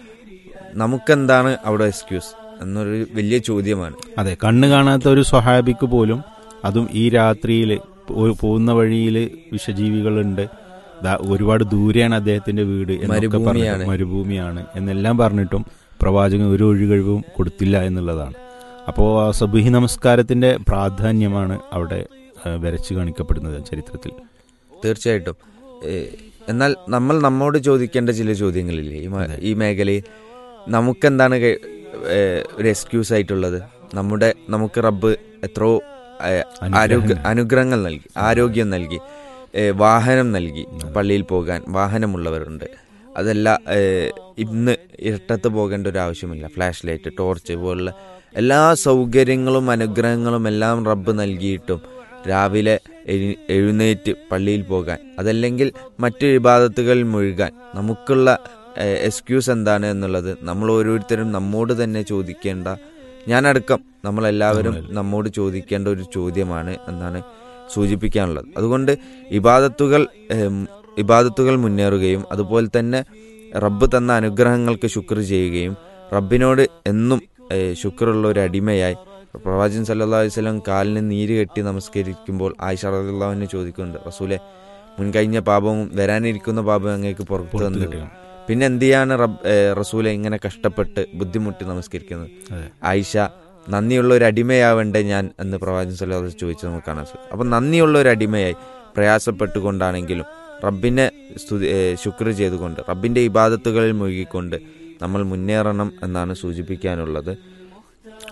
നമുക്കെന്താണ് അവിടെ എക്സ്ക്യൂസ് എന്നൊരു വലിയ ചോദ്യമാണ് അതെ കണ്ണ് കാണാത്ത ഒരു സ്വഹാബിക്ക് പോലും അതും ഈ രാത്രിയിൽ പോകുന്ന വഴിയിൽ വിഷജീവികളുണ്ട് ദാ ഒരുപാട് ദൂരെയാണ് അദ്ദേഹത്തിന്റെ വീട് എന്നൊക്കെ മരുഭൂമിയാണ്. പറഞ്ഞിട്ട് മരുഭൂമിയാണ് എന്നെല്ലാം പറഞ്ഞിട്ടും പ്രവാചകൻ ഒരു ഒഴികഴിവും കൊടുത്തില്ല എന്നുള്ളതാണ് അപ്പോൾ ആ സബുഹി നമസ്കാരത്തിന്റെ പ്രാധാന്യമാണ് അവിടെ ആ, വരച്ചു കാണിക്കപ്പെടുന്നത് ചരിത്രത്തിൽ തീർച്ചയായിട്ടും ഏഹ് എന്നാൽ നമ്മൾ നമ്മോട് ചോദിക്കേണ്ട ചില ചോദ്യങ്ങളില്ലേ ഈ മ- ഈ മേഖലയിൽ നമുക്കെന്താണ് കെ- ഏഹ് ഒരു എക്സ്ക്യൂസ് ആയിട്ടുള്ളത് നമ്മുടെ നമുക്ക് റബ്ബ് എത്രയോ ഏഹ് ആരോഗ്യ അനുഗ്രഹങ്ങൾ നൽകി ആരോഗ്യം നൽകി ഏഹ് വാഹനം നൽകി പള്ളിയിൽ പോകാൻ വാഹനമുള്ളവരുണ്ട് അതല്ല ഏഹ് ഇന്ന് ഇരട്ടത്ത് പോകേണ്ട ഒരു ആവശ്യമില്ല ഫ്ലാഷ് ലൈറ്റ് ടോർച്ച് പോലുള്ള എല്ലാ സൗകര്യങ്ങളും അനുഗ്രഹങ്ങളും എല്ലാം റബ്ബ് നൽകിയിട്ടും രാവിലെ എഴു- എഴുന്നേറ്റ് പള്ളിയിൽ പോകാൻ അതല്ലെങ്കിൽ മറ്റു വിവാദത്തുകളിൽ മുഴുകാൻ നമുക്കുള്ള എക്സ്ക്യൂസ് എന്താണ് എന്നുള്ളത് നമ്മൾ ഓരോരുത്തരും നമ്മോട് തന്നെ ചോദിക്കേണ്ട ഞാനടക്കം നമ്മളെല്ലാവരും നമ്മോട് ചോദിക്കേണ്ട ഒരു ചോദ്യമാണ് എന്നാണ് സൂചിപ്പിക്കാനുള്ളത് അതുകൊണ്ട് ഇബാദത്തുകൾ ഏം, ഇബാദത്തുകൾ മുന്നേറുകയും അതുപോലെ തന്നെ റബ്ബ് തന്ന അനുഗ്രഹങ്ങൾക്ക് ശുക്ർ ചെയ്യുകയും റബ്ബിനോട് എന്നും ഏഹ്, ശുക്റുള്ള ഒരു അടിമയായി പ്രവാചകൻ സല്ലല്ലാഹു അലൈഹി വസല്ലം കാലിന് നീര് കെട്ടി നമസ്കരിക്കുമ്പോൾ ആയിഷ റളിയല്ലാഹുവിനെ ചോദിക്കുന്നുണ്ട് റസൂലെ മുൻകഴിഞ്ഞ പാപവും വരാനിരിക്കുന്ന പാപവും അങ്ങേക്ക് പുറത്തു പുറത്ത് തന്നത് കിട്ടുകയും. പിന്നെ എന്ത് ചെയ്യാണ് റബ്ബ് ഏഹ്, റസൂലെ ഇങ്ങനെ കഷ്ടപ്പെട്ട് ബുദ്ധിമുട്ടി നമസ്കരിക്കുന്നത് അതെ. ആയിഷ നന്ദിയുള്ള ഒരു അടിമയാവേണ്ടേ ഞാൻ എന്ന് പ്രവാചകൻ സല്ലല്ലാഹു അലൈഹി വസല്ലം ചോദിച്ചു നമുക്ക് കാണാൻ സാധിക്കും അപ്പം നന്ദിയുള്ള ഒരു അടിമയായി പ്രയാസപ്പെട്ടുകൊണ്ടാണെങ്കിലും റബ്ബിനെ സ്തുതി ഏഹ്, ശുക്ർ ചെയ്തുകൊണ്ട് റബ്ബിന്റെ ഇബാദത്തുകളിൽ മുഴുകിക്കൊണ്ട് നമ്മൾ മുന്നേറണം എന്നാണ് സൂചിപ്പിക്കാനുള്ളത്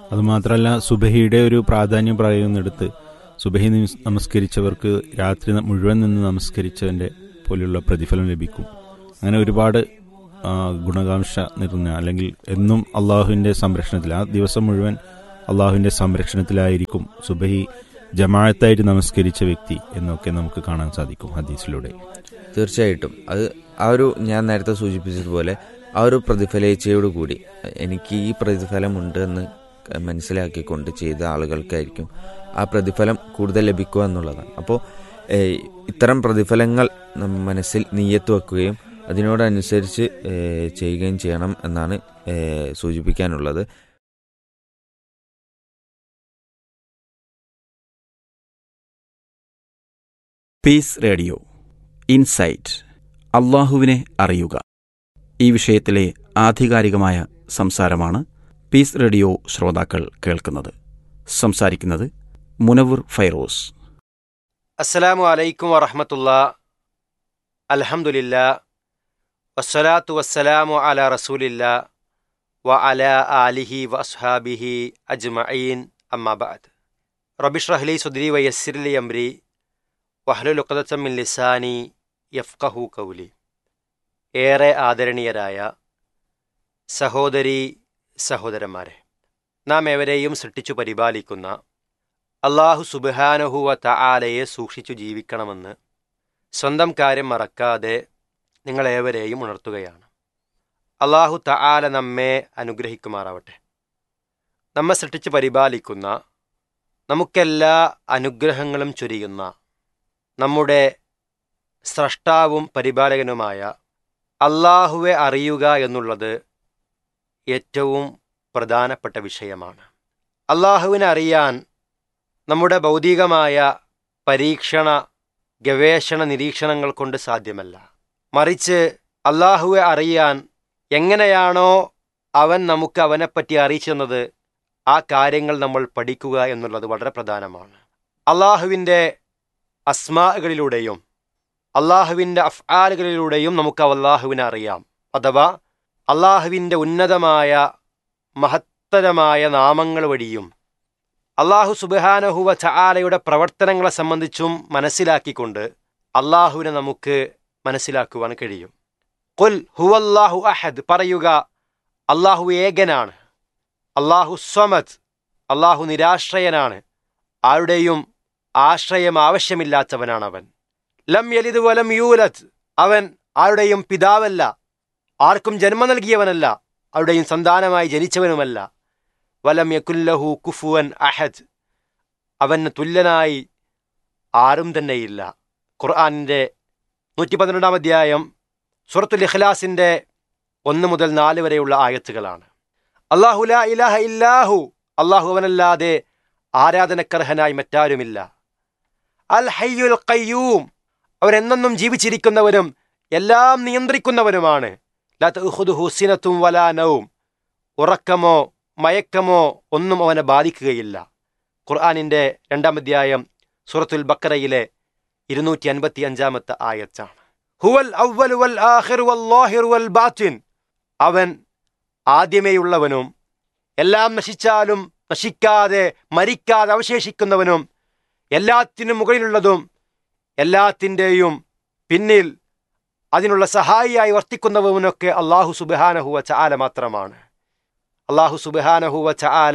അതുമാത്രമല്ല സുബഹിയുടെ ഒരു പ്രാധാന്യം പറയുന്നിടത്ത് സുബഹി നിസ് നമസ്കരിച്ചവർക്ക് രാത്രി ന- മുഴുവൻ നിന്ന് നമസ്കരിച്ചതിൻ്റെ പോലെയുള്ള പ്രതിഫലം ലഭിക്കും അങ്ങനെ ഒരുപാട് ആ, ഗുണകാംക്ഷ നിറഞ്ഞ അല്ലെങ്കിൽ എന്നും അള്ളാഹുവിൻ്റെ സംരക്ഷണത്തിൽ ആ ദിവസം മുഴുവൻ അള്ളാഹുവിൻ്റെ സംരക്ഷണത്തിലായിരിക്കും സുബഹി ജമാഅത്തായിട്ട് നമസ്കരിച്ച വ്യക്തി എന്നൊക്കെ നമുക്ക് കാണാൻ സാധിക്കും ഹദീസിലൂടെ തീർച്ചയായിട്ടും അത് ആ ഒരു ഞാൻ നേരത്തെ സൂചിപ്പിച്ചതുപോലെ ആ ഒരു പ്രതിഫലേച്ഛയോട് കൂടി എനിക്ക് ഈ പ്രതിഫലമുണ്ട് എന്ന് മനസ്സിലാക്കിക്കൊണ്ട് ചെയ്ത ആളുകൾക്കായിരിക്കും ആ പ്രതിഫലം കൂടുതൽ ലഭിക്കുക എന്നുള്ളതാണ് അപ്പോൾ ഇത്തരം പ്രതിഫലങ്ങൾ നം- മനസ്സിൽ നീയത്ത് വെക്കുകയും അതിനോടനുസരിച്ച് ഏഹ്, ചെയ്യുകയും ചെയ്യണം എന്നാണ് ഏഹ്, സൂചിപ്പിക്കാനുള്ളത് പീസ് റേഡിയോ ഇൻസൈറ്റ് അള്ളാഹുവിനെ അറിയുക ഈ വിഷയത്തിലെ ആധികാരികമായ സംസാരമാണ് പീസ് റേഡിയോ ശ്രോതാക്കൾ കേൾക്കുന്നത് സംസാരിക്കുന്നത് മുനവർ ഫൈറോസ് അസ്സലാമു അലൈക്കും വറഹമത്തുള്ള അൽഹംദുലില്ല വസ്സലാത്തു വസ്സലാമു അല റസൂലില്ല വ അല ആലിഹി വ അസ്ഹാബിഹി അജ്മഈൻ അമ്മാബാദ് റബിഷ് റഹ്ലി സുദ്രി വയസ്സിർലി അംരി വഹ്ലുലുഖദത്തം മിൻ ലിസാനി യഫ്കഹു കൗലി ഏറെ ആദരണീയരായ സഹോദരി സഹോദരന്മാരെ നാം ഏവരെയും സൃഷ്ടിച്ചു പരിപാലിക്കുന്ന അള്ളാഹു സുബാനഹുവ തആലയെ സൂക്ഷിച്ചു ജീവിക്കണമെന്ന് സ്വന്തം കാര്യം മറക്കാതെ നിങ്ങളേവരെയും ഉണർത്തുകയാണ് അള്ളാഹു തആല നമ്മെ അനുഗ്രഹിക്കുമാറാവട്ടെ നമ്മെ സൃഷ്ടിച്ച് പരിപാലിക്കുന്ന നമുക്കെല്ലാ അനുഗ്രഹങ്ങളും ചൊരിയുന്ന നമ്മുടെ സ്രഷ്ടാവും പരിപാലകനുമായ അള്ളാഹുവെ അറിയുക എന്നുള്ളത് ഏറ്റവും പ്രധാനപ്പെട്ട വിഷയമാണ് അള്ളാഹുവിനെ അറിയാൻ നമ്മുടെ ഭൗതികമായ പരീക്ഷണ ഗവേഷണ നിരീക്ഷണങ്ങൾ കൊണ്ട് സാധ്യമല്ല മറിച്ച് അള്ളാഹുവെ അറിയാൻ എങ്ങനെയാണോ അവൻ നമുക്ക് അവനെപ്പറ്റി അറിയിച്ചു തന്നത് ആ കാര്യങ്ങൾ നമ്മൾ പഠിക്കുക എന്നുള്ളത് വളരെ പ്രധാനമാണ് അള്ളാഹുവിൻ്റെ അസ്മാകളിലൂടെയും അള്ളാഹുവിൻ്റെ അഫ്ആലുകളിലൂടെയും നമുക്ക് അള്ളാഹുവിനെ അറിയാം അഥവാ അള്ളാഹുവിൻ്റെ ഉന്നതമായ മഹത്തരമായ നാമങ്ങൾ വഴിയും അള്ളാഹു സുബാനഹുവ ചാലയുടെ പ്രവർത്തനങ്ങളെ സംബന്ധിച്ചും മനസ്സിലാക്കിക്കൊണ്ട് അള്ളാഹുവിനെ നമുക്ക് മനസ്സിലാക്കുവാൻ കഴിയും കുൽ ഹുവല്ലാഹു അഹദ് പറയുക അള്ളാഹു ഏകനാണ് അള്ളാഹു സ്വമത് അള്ളാഹു നിരാശ്രയനാണ് ആരുടെയും ആശ്രയം ആവശ്യമില്ലാത്തവനാണ് അവൻ ലം യലിദ് വലം യൂലത് അവൻ ആരുടെയും പിതാവല്ല ആർക്കും ജന്മം നൽകിയവനല്ല ആരുടെയും സന്താനമായി ജനിച്ചവനുമല്ല വലം യക്കുല്ലഹു കുഫുവൻ അഹദ് അവന് തുല്യനായി ആരും തന്നെയില്ല ഖുർആാനിൻ്റെ നൂറ്റി പന്ത്രണ്ടാം അധ്യായം സുറത്തുൽ ഇഖ്ലാസിൻ്റെ ഒന്ന് മുതൽ നാല് വരെയുള്ള ആയത്തുകളാണ് അള്ളാഹു ലാ ഇലാഹ ഇല്ലാഹു അള്ളാഹു അവനല്ലാതെ ആരാധനക്കർഹനായി മറ്റാരുമില്ല അൽ ഹയ്യുൽ ഖയ്യൂം അവരെന്നെന്നും ജീവിച്ചിരിക്കുന്നവരും എല്ലാം നിയന്ത്രിക്കുന്നവരുമാണ് ലാ തഅഖുദുഹു സിനത്തും വലാ നൗം ഉറക്കമോ മയക്കമോ ഒന്നും അവനെ ബാധിക്കുകയില്ല ഖുർആാനിൻ്റെ രണ്ടാം അധ്യായം സൂറത്തുൽ ബക്കറയിലെ ഇരുന്നൂറ്റി അൻപത്തി അഞ്ചാമത്തെ ആയത്താണ് ഹുവൽ അവ്വൽ വൽ ആഖിർ വൽ ലാഹിർ വൽ ബാത്തിൻ അവൻ ആദ്യമേയുള്ളവനും എല്ലാം നശിച്ചാലും നശിക്കാതെ മരിക്കാതെ അവശേഷിക്കുന്നവനും എല്ലാത്തിനും മുകളിലുള്ളതും എല്ലാത്തിൻ്റെയും പിന്നിൽ അതിനുള്ള സഹായിയായി വർത്തിക്കുന്നവനൊക്കെ അള്ളാഹു സുബാനഹുവ ചാല മാത്രമാണ് അള്ളാഹു സുബാനഹുവ ചാല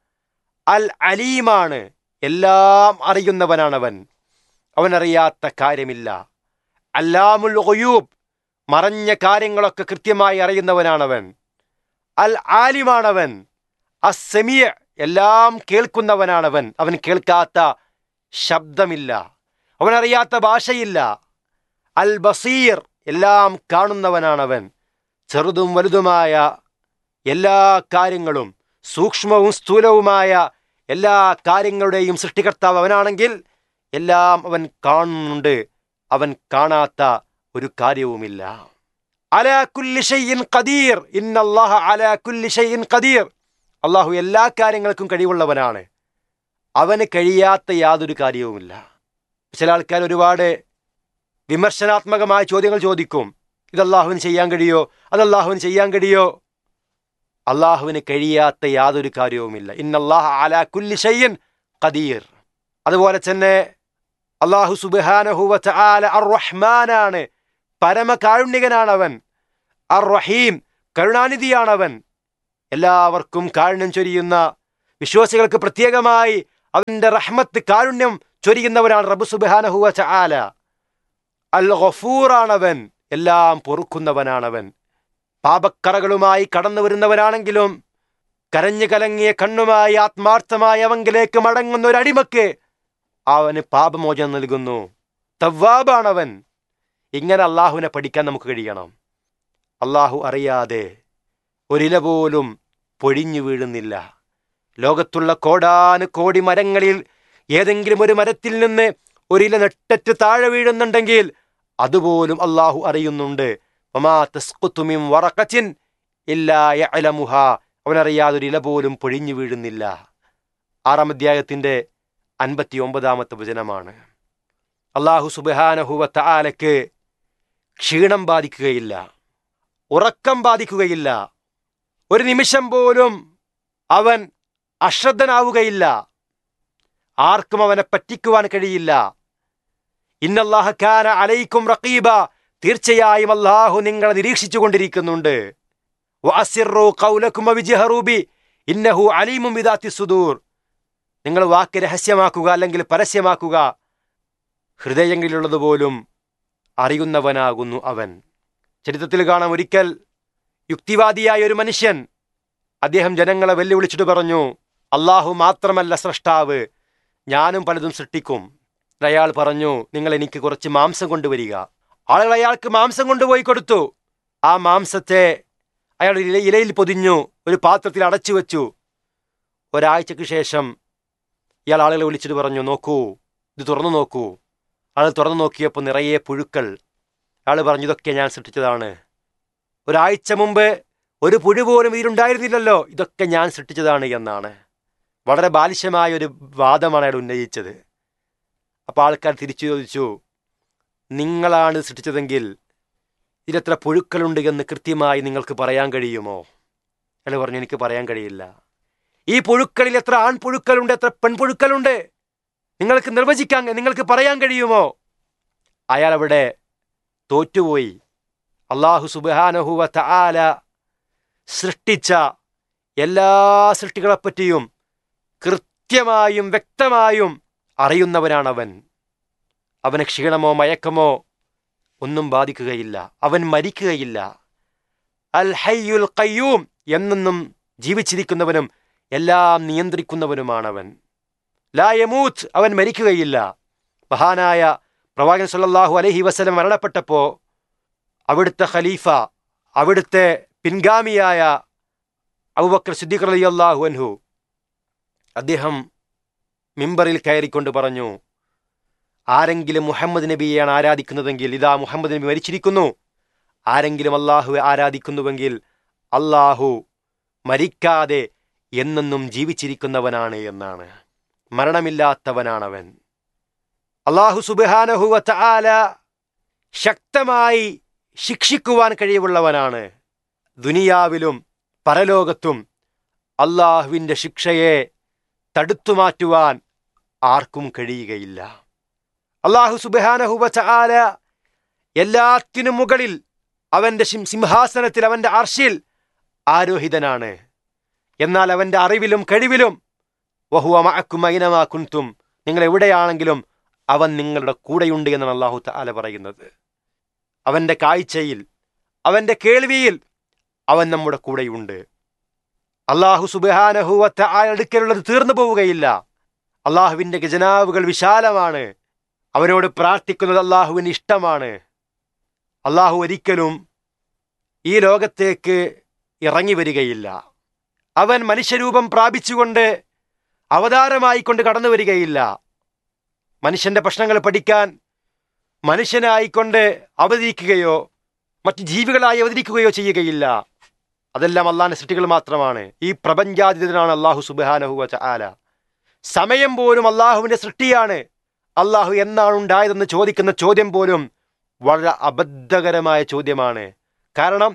അൽ അലീമാണ് എല്ലാം അറിയുന്നവനാണവൻ അവനറിയാത്ത കാര്യമില്ല അല്ലാമുൽ ഒയൂബ് മറഞ്ഞ കാര്യങ്ങളൊക്കെ കൃത്യമായി അറിയുന്നവനാണവൻ അൽ ആലിമാണവൻ അസമിയ എല്ലാം കേൾക്കുന്നവനാണവൻ അവൻ കേൾക്കാത്ത ശബ്ദമില്ല അവനറിയാത്ത ഭാഷയില്ല അൽ ബസീർ എല്ലാം കാണുന്നവനാണവൻ ചെറുതും വലുതുമായ എല്ലാ കാര്യങ്ങളും സൂക്ഷ്മവും സ്ഥൂലവുമായ എല്ലാ കാര്യങ്ങളുടെയും സൃഷ്ടികർത്താവ് അവനാണെങ്കിൽ എല്ലാം അവൻ കാണുന്നുണ്ട് അവൻ കാണാത്ത ഒരു കാര്യവുമില്ല അലാ കുല്ലി ഷൈഇൻ ഖദീർ ഇന്നല്ലാഹ അലാ കുല്ലി ഷൈഇൻ ഖദീർ അള്ളാഹു എല്ലാ കാര്യങ്ങൾക്കും കഴിവുള്ളവനാണ് അവന് കഴിയാത്ത യാതൊരു കാര്യവുമില്ല ചില ആൾക്കാർ ഒരുപാട് വിമർശനാത്മകമായ ചോദ്യങ്ങൾ ചോദിക്കും ഇത് അള്ളാഹുവിന് ചെയ്യാൻ കഴിയോ അത് അള്ളാഹുവിന് ചെയ്യാൻ കഴിയോ അള്ളാഹുവിന് കഴിയാത്ത യാതൊരു കാര്യവുമില്ല ഇന്നല്ലാഹ അലാ കുല്ലി ഷയ്യൻ ഖദീർ അതുപോലെ തന്നെ അള്ളാഹു സുബാനഹുവ ആല അർ റഹ്മാനാണ് പരമകാരുണ്യകനാണവൻ അർ റഹീം കരുണാനിധിയാണവൻ എല്ലാവർക്കും കാരുണ്യം ചൊരിയുന്ന വിശ്വാസികൾക്ക് പ്രത്യേകമായി അവന്റെ റഹ്മത്ത് കാരുണ്യം ചൊരിയുന്നവനാണ് റബ്ബു സുബാനഹുവ ചാല അൽ ഗഫൂറാണവൻ എല്ലാം പൊറുക്കുന്നവനാണവൻ പാപക്കറകളുമായി കടന്നു വരുന്നവനാണെങ്കിലും കരഞ്ഞു കലങ്ങിയ കണ്ണുമായി ആത്മാർത്ഥമായി അവങ്കിലേക്ക് മടങ്ങുന്ന ഒരു അടിമക്ക് അവന് പാപമോചനം നൽകുന്നു തവ്വാബാണവൻ ഇങ്ങനെ അള്ളാഹുവിനെ പഠിക്കാൻ നമുക്ക് കഴിയണം അള്ളാഹു അറിയാതെ ഒരില പോലും പൊഴിഞ്ഞു വീഴുന്നില്ല ലോകത്തുള്ള കോടാന് കോടി മരങ്ങളിൽ ഏതെങ്കിലും ഒരു മരത്തിൽ നിന്ന് ഒരില നെട്ടറ്റ് താഴെ വീഴുന്നുണ്ടെങ്കിൽ അതുപോലും അള്ളാഹു അറിയുന്നുണ്ട് വമാ തസ്ഖുതു മിൻ വറഖത്തിൻ ഇല്ലാ യഅലമുഹാ അവനറിയാതെ ഒരു ഇല പോലും പൊഴിഞ്ഞു വീഴുന്നില്ല ആറാം അധ്യായത്തിന്റെ അൻപത്തി ഒമ്പതാമത്തെ വചനമാണ് അള്ളാഹു സുബാനഹുവ താലക്ക് ക്ഷീണം ബാധിക്കുകയില്ല ഉറക്കം ബാധിക്കുകയില്ല ഒരു നിമിഷം പോലും അവൻ അശ്രദ്ധനാവുകയില്ല ആർക്കും അവനെ പറ്റിക്കുവാൻ കഴിയില്ല ഇന്നല്ലാഹക്കാന അലൈക്കും റഖീബ തീർച്ചയായും അള്ളാഹു നിങ്ങളെ നിരീക്ഷിച്ചു കൊണ്ടിരിക്കുന്നുണ്ട് വഅസിറു ഖൗലക്കും വവിജ്ഹറൂ ബി ഇന്നഹു അലീമും ബിദാത്തി സുദൂർ നിങ്ങൾ വാക്ക് രഹസ്യമാക്കുക അല്ലെങ്കിൽ പരസ്യമാക്കുക ഹൃദയങ്ങളിലുള്ളത് പോലും അറിയുന്നവനാകുന്നു അവൻ ചരിത്രത്തിൽ കാണാം ഒരിക്കൽ യുക്തിവാദിയായ ഒരു മനുഷ്യൻ അദ്ദേഹം ജനങ്ങളെ വെല്ലുവിളിച്ചിട്ട് പറഞ്ഞു അള്ളാഹു മാത്രമല്ല സൃഷ്ടാവ് ഞാനും പലതും സൃഷ്ടിക്കും അയാൾ പറഞ്ഞു നിങ്ങൾ എനിക്ക് കുറച്ച് മാംസം കൊണ്ടുവരിക ആളുകൾ അയാൾക്ക് മാംസം കൊണ്ടുപോയി കൊടുത്തു ആ മാംസത്തെ അയാൾ ഇല ഇലയിൽ പൊതിഞ്ഞു ഒരു പാത്രത്തിൽ അടച്ചു വെച്ചു ഒരാഴ്ചക്ക് ശേഷം ഇയാൾ ആളുകളെ വിളിച്ചിട്ട് പറഞ്ഞു നോക്കൂ ഇത് തുറന്നു നോക്കൂ ആൾ തുറന്നു നോക്കിയപ്പോൾ നിറയെ പുഴുക്കൾ അയാൾ പറഞ്ഞു ഇതൊക്കെ ഞാൻ സൃഷ്ടിച്ചതാണ് ഒരാഴ്ച മുമ്പ് ഒരു പുഴു പോലും ഇതിലുണ്ടായിരുന്നില്ലല്ലോ ഇതൊക്കെ ഞാൻ സൃഷ്ടിച്ചതാണ് എന്നാണ് വളരെ ബാലിശമായ ഒരു വാദമാണ് അയാൾ ഉന്നയിച്ചത് അപ്പോൾ ആൾക്കാർ തിരിച്ചു ചോദിച്ചു നിങ്ങളാണ് സൃഷ്ടിച്ചതെങ്കിൽ ഇതിലെത്ര പുഴുക്കളുണ്ട് എന്ന് കൃത്യമായി നിങ്ങൾക്ക് പറയാൻ കഴിയുമോ അയാൾ പറഞ്ഞു എനിക്ക് പറയാൻ കഴിയില്ല ഈ പുഴുക്കളിൽ എത്ര ആൺപുഴുക്കളുണ്ട് എത്ര പെൺപുഴുക്കളുണ്ട് നിങ്ങൾക്ക് നിർവചിക്കാൻ നിങ്ങൾക്ക് പറയാൻ കഴിയുമോ അയാൾ അവിടെ തോറ്റുപോയി അള്ളാഹു സുബാനഹുവ തആല സൃഷ്ടിച്ച എല്ലാ സൃഷ്ടികളെപ്പറ്റിയും കൃത്യമായും വ്യക്തമായും അറിയുന്നവനാണവൻ അവന് ക്ഷീണമോ മയക്കമോ ഒന്നും ബാധിക്കുകയില്ല അവൻ മരിക്കുകയില്ല അൽ ഹയ്യുൽ ഖയ്യൂം എന്നെന്നും ജീവിച്ചിരിക്കുന്നവനും എല്ലാം നിയന്ത്രിക്കുന്നവനുമാണവൻ ലാ യമൂത്ത് അവൻ മരിക്കുകയില്ല മഹാനായ പ്രവാചകൻ സല്ലല്ലാഹു അലൈഹി വസല്ലം മരണപ്പെട്ടപ്പോൾ അവിടുത്തെ ഖലീഫ അവിടുത്തെ പിൻഗാമിയായ അബൂബക്കർ സിദ്ദീഖ് റളിയല്ലാഹു അൻഹു അദ്ദേഹം മിമ്പറിൽ കയറിക്കൊണ്ട് പറഞ്ഞു ആരെങ്കിലും മുഹമ്മദ് നബിയെയാണ് ആരാധിക്കുന്നതെങ്കിൽ ഇതാ മുഹമ്മദ് നബി മരിച്ചിരിക്കുന്നു ആരെങ്കിലും അള്ളാഹുവെ ആരാധിക്കുന്നുവെങ്കിൽ അള്ളാഹു മരിക്കാതെ എന്നെന്നും ജീവിച്ചിരിക്കുന്നവനാണ് എന്നാണ് മരണമില്ലാത്തവനാണവൻ അള്ളാഹു സുബാനഹുവ ആല ശക്തമായി ശിക്ഷിക്കുവാൻ കഴിവുള്ളവനാണ് ദുനിയാവിലും പരലോകത്തും അള്ളാഹുവിൻ്റെ ശിക്ഷയെ തടുത്തുമാറ്റുവാൻ ആർക്കും കഴിയുകയില്ല അള്ളാഹു സുബാനഹുബ ചാല എല്ലാത്തിനും മുകളിൽ അവന്റെ സിം- സിംഹാസനത്തിൽ അവന്റെ അർഷിൽ ആരോഹിതനാണ് എന്നാൽ അവന്റെ അറിവിലും കഴിവിലും വഹുവ മഅക്കും ഐനമാ കുൻതും നിങ്ങൾ എവിടെയാണെങ്കിലും അവൻ നിങ്ങളുടെ കൂടെയുണ്ട് എന്നാണ് അള്ളാഹു താല പറയുന്നത് അവന്റെ കാഴ്ചയിൽ അവന്റെ കേൾവിയിൽ അവൻ നമ്മുടെ കൂടെയുണ്ട് അള്ളാഹു സുബാനഹുവത്ത ആ അടുക്കലുള്ളത് തീർന്നു പോവുകയില്ല അള്ളാഹുവിന്റെ ഖജനാവുകൾ വിശാലമാണ് അവനോട് പ്രാർത്ഥിക്കുന്നത് അള്ളാഹുവിന് ഇഷ്ടമാണ് അള്ളാഹു ഒരിക്കലും ഈ ലോകത്തേക്ക് ഇറങ്ങി വരികയില്ല അവൻ മനുഷ്യരൂപം പ്രാപിച്ചുകൊണ്ട് അവതാരമായിക്കൊണ്ട് കടന്നു വരികയില്ല മനുഷ്യന്റെ പ്രശ്നങ്ങൾ പഠിക്കാൻ മനുഷ്യനായിക്കൊണ്ട് അവതരിക്കുകയോ മറ്റു ജീവികളായി അവതരിക്കുകയോ ചെയ്യുകയില്ല അതെല്ലാം അള്ളാഹിന്റെ സൃഷ്ടികൾ മാത്രമാണ് ഈ പ്രപഞ്ചാതീതനാണ് അള്ളാഹു സുബാനഹുവ ആല സമയം പോലും അള്ളാഹുവിന്റെ സൃഷ്ടിയാണ് അള്ളാഹു എന്നാണ് ഉണ്ടായതെന്ന് ചോദിക്കുന്ന ചോദ്യം പോലും വളരെ അബദ്ധകരമായ ചോദ്യമാണ് കാരണം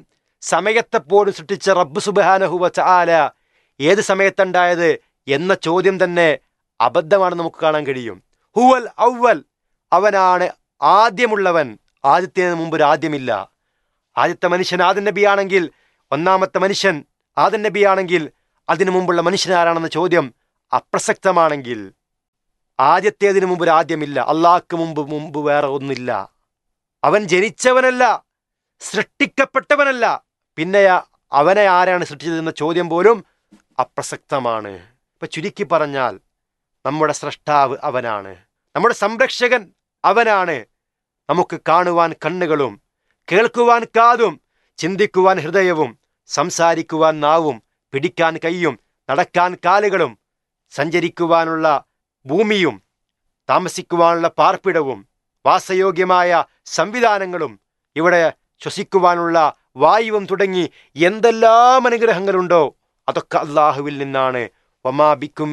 സമയത്തെപ്പോഴും സൃഷ്ടിച്ച റബ്ബ് സുബാനഹുവ ചാല ഏത് സമയത്തുണ്ടായത് എന്ന ചോദ്യം തന്നെ അബദ്ധമാണ് നമുക്ക് കാണാൻ കഴിയും ഹുവൽ ഔവൽ അവനാണ് ആദ്യമുള്ളവൻ ആദ്യത്തിന് മുമ്പ് ഒരു ആദ്യമില്ല ആദ്യത്തെ മനുഷ്യൻ ആദ്യ നബിയാണെങ്കിൽ ഒന്നാമത്തെ മനുഷ്യൻ ആദ്യ നബിയാണെങ്കിൽ അതിനു മുമ്പുള്ള മനുഷ്യൻ ആരാണെന്ന ചോദ്യം അപ്രസക്തമാണെങ്കിൽ ആദ്യത്തേതിനു മുമ്പ് ഒരു ആദ്യമില്ല അള്ളാഹ്ക്ക് മുമ്പ് മുമ്പ് വേറെ ഒന്നില്ല അവൻ ജനിച്ചവനല്ല സൃഷ്ടിക്കപ്പെട്ടവനല്ല പിന്നെ അവനെ ആരാണ് സൃഷ്ടിച്ചതെന്ന ചോദ്യം പോലും അപ്രസക്തമാണ് ഇപ്പൊ ചുരുക്കി പറഞ്ഞാൽ നമ്മുടെ സ്രഷ്ടാവ് അവനാണ് നമ്മുടെ സംരക്ഷകൻ അവനാണ് നമുക്ക് കാണുവാൻ കണ്ണുകളും കേൾക്കുവാൻ കാതും ചിന്തിക്കുവാൻ ഹൃദയവും സംസാരിക്കുവാൻ നാവും പിടിക്കാൻ കൈയും നടക്കാൻ കാലുകളും സഞ്ചരിക്കുവാനുള്ള ഭൂമിയും താമസിക്കുവാനുള്ള പാർപ്പിടവും വാസയോഗ്യമായ സംവിധാനങ്ങളും ഇവിടെ ശ്വസിക്കുവാനുള്ള വായുവും തുടങ്ങി എന്തെല്ലാം അനുഗ്രഹങ്ങളുണ്ടോ അതൊക്കെ അള്ളാഹുവിൽ നിന്നാണ് വമാബിക്കും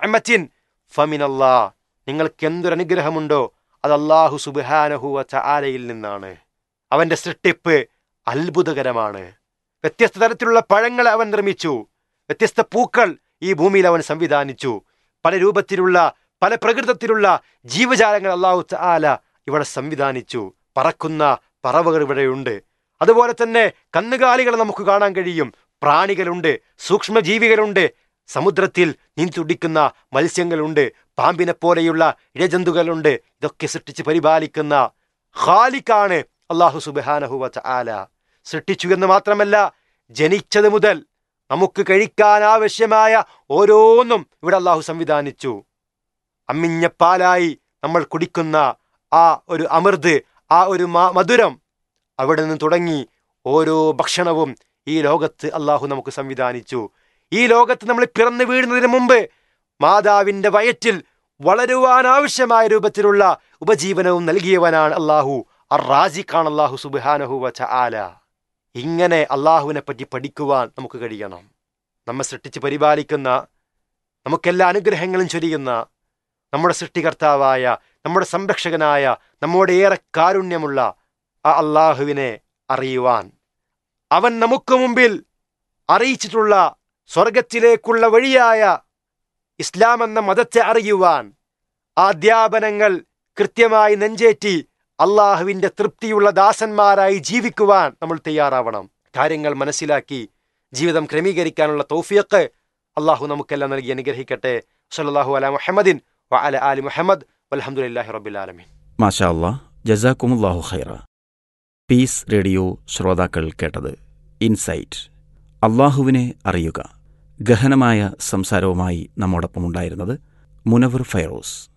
ഫമിനല്ലാ നിങ്ങൾക്ക് എന്തൊരു അനുഗ്രഹമുണ്ടോ അത് അള്ളാഹു സുബാനഹുവ ചാലയിൽ നിന്നാണ് അവന്റെ സൃഷ്ടിപ്പ് അത്ഭുതകരമാണ് വ്യത്യസ്ത തരത്തിലുള്ള പഴങ്ങൾ അവൻ നിർമ്മിച്ചു വ്യത്യസ്ത പൂക്കൾ ഈ ഭൂമിയിൽ അവൻ സംവിധാനിച്ചു പല രൂപത്തിലുള്ള പല പ്രകൃതത്തിലുള്ള ജീവജാലങ്ങൾ അള്ളാഹു ചാല ഇവിടെ സംവിധാനിച്ചു പറക്കുന്ന പറവകൾ ഇവിടെയുണ്ട് അതുപോലെ തന്നെ കന്നുകാലികൾ നമുക്ക് കാണാൻ കഴിയും പ്രാണികളുണ്ട് സൂക്ഷ്മജീവികളുണ്ട് സമുദ്രത്തിൽ നീന്തുടിക്കുന്ന മത്സ്യങ്ങളുണ്ട് പാമ്പിനെ പോലെയുള്ള ഇഴജന്തുക്കളുണ്ട് ഇതൊക്കെ സൃഷ്ടിച്ച് പരിപാലിക്കുന്ന ഖാലിക്കാണ് അള്ളാഹു സുബാനഹുവ ആല സൃഷ്ടിച്ചു എന്ന് മാത്രമല്ല ജനിച്ചത് മുതൽ നമുക്ക് കഴിക്കാൻ ആവശ്യമായ ഓരോന്നും ഇവിടെ അള്ളാഹു സംവിധാനിച്ചു അമ്മിഞ്ഞ പാലായി നമ്മൾ കുടിക്കുന്ന ആ ഒരു അമൃത് ആ ഒരു മധുരം അവിടെ നിന്ന് തുടങ്ങി ഓരോ ഭക്ഷണവും ഈ ലോകത്ത് അള്ളാഹു നമുക്ക് സംവിധാനിച്ചു ഈ ലോകത്ത് നമ്മൾ പിറന്നു വീഴുന്നതിന് മുമ്പ് മാതാവിന്റെ വയറ്റിൽ വളരുവാൻ ആവശ്യമായ രൂപത്തിലുള്ള ഉപജീവനവും നൽകിയവനാണ് അള്ളാഹു അർ റാജിഖാൻ അള്ളാഹു സുബാനഹു വച്ച ആല ഇങ്ങനെ അള്ളാഹുവിനെ പറ്റി പഠിക്കുവാൻ നമുക്ക് കഴിയണം നമ്മെ സൃഷ്ടിച്ച് പരിപാലിക്കുന്ന നമുക്കെല്ലാ അനുഗ്രഹങ്ങളും ചൊരിയുന്ന നമ്മുടെ സൃഷ്ടികർത്താവായ നമ്മുടെ സംരക്ഷകനായ നമ്മോട് ഏറെ കാരുണ്യമുള്ള ആ അള്ളാഹുവിനെ അറിയുവാൻ അവൻ നമുക്ക് മുമ്പിൽ അറിയിച്ചിട്ടുള്ള സ്വർഗത്തിലേക്കുള്ള വഴിയായ ഇസ്ലാം എന്ന മതത്തെ അറിയുവാൻ ആ അധ്യാപനങ്ങൾ കൃത്യമായി നെഞ്ചേറ്റി അള്ളാഹുവിന്റെ തൃപ്തിയുള്ള ദാസന്മാരായി ജീവിക്കുവാൻ നമ്മൾ തയ്യാറാവണം കാര്യങ്ങൾ മനസ്സിലാക്കി ജീവിതം ക്രമീകരിക്കാനുള്ള തൗഫിയക്ക് അള്ളാഹു നമുക്കെല്ലാം നൽകി അനുഗ്രഹിക്കട്ടെ സല്ലാഹു അല മുഹമ്മദിൻ വ അല ആലി മുഹമ്മദ് വലഹമുല്ലാഹി റബിലാലമീൻ മാഷാ അല്ലാ ജസാക്കുമുല്ലാഹു ഖൈറ പീസ് റേഡിയോ ശ്രോതാക്കൾ കേട്ടത് ഇൻസൈറ്റ് അള്ളാഹുവിനെ അറിയുക ഗഹനമായ സംസാരവുമായി നമ്മോടൊപ്പം ഉണ്ടായിരുന്നത് മുനവർ ഫൈറോസ്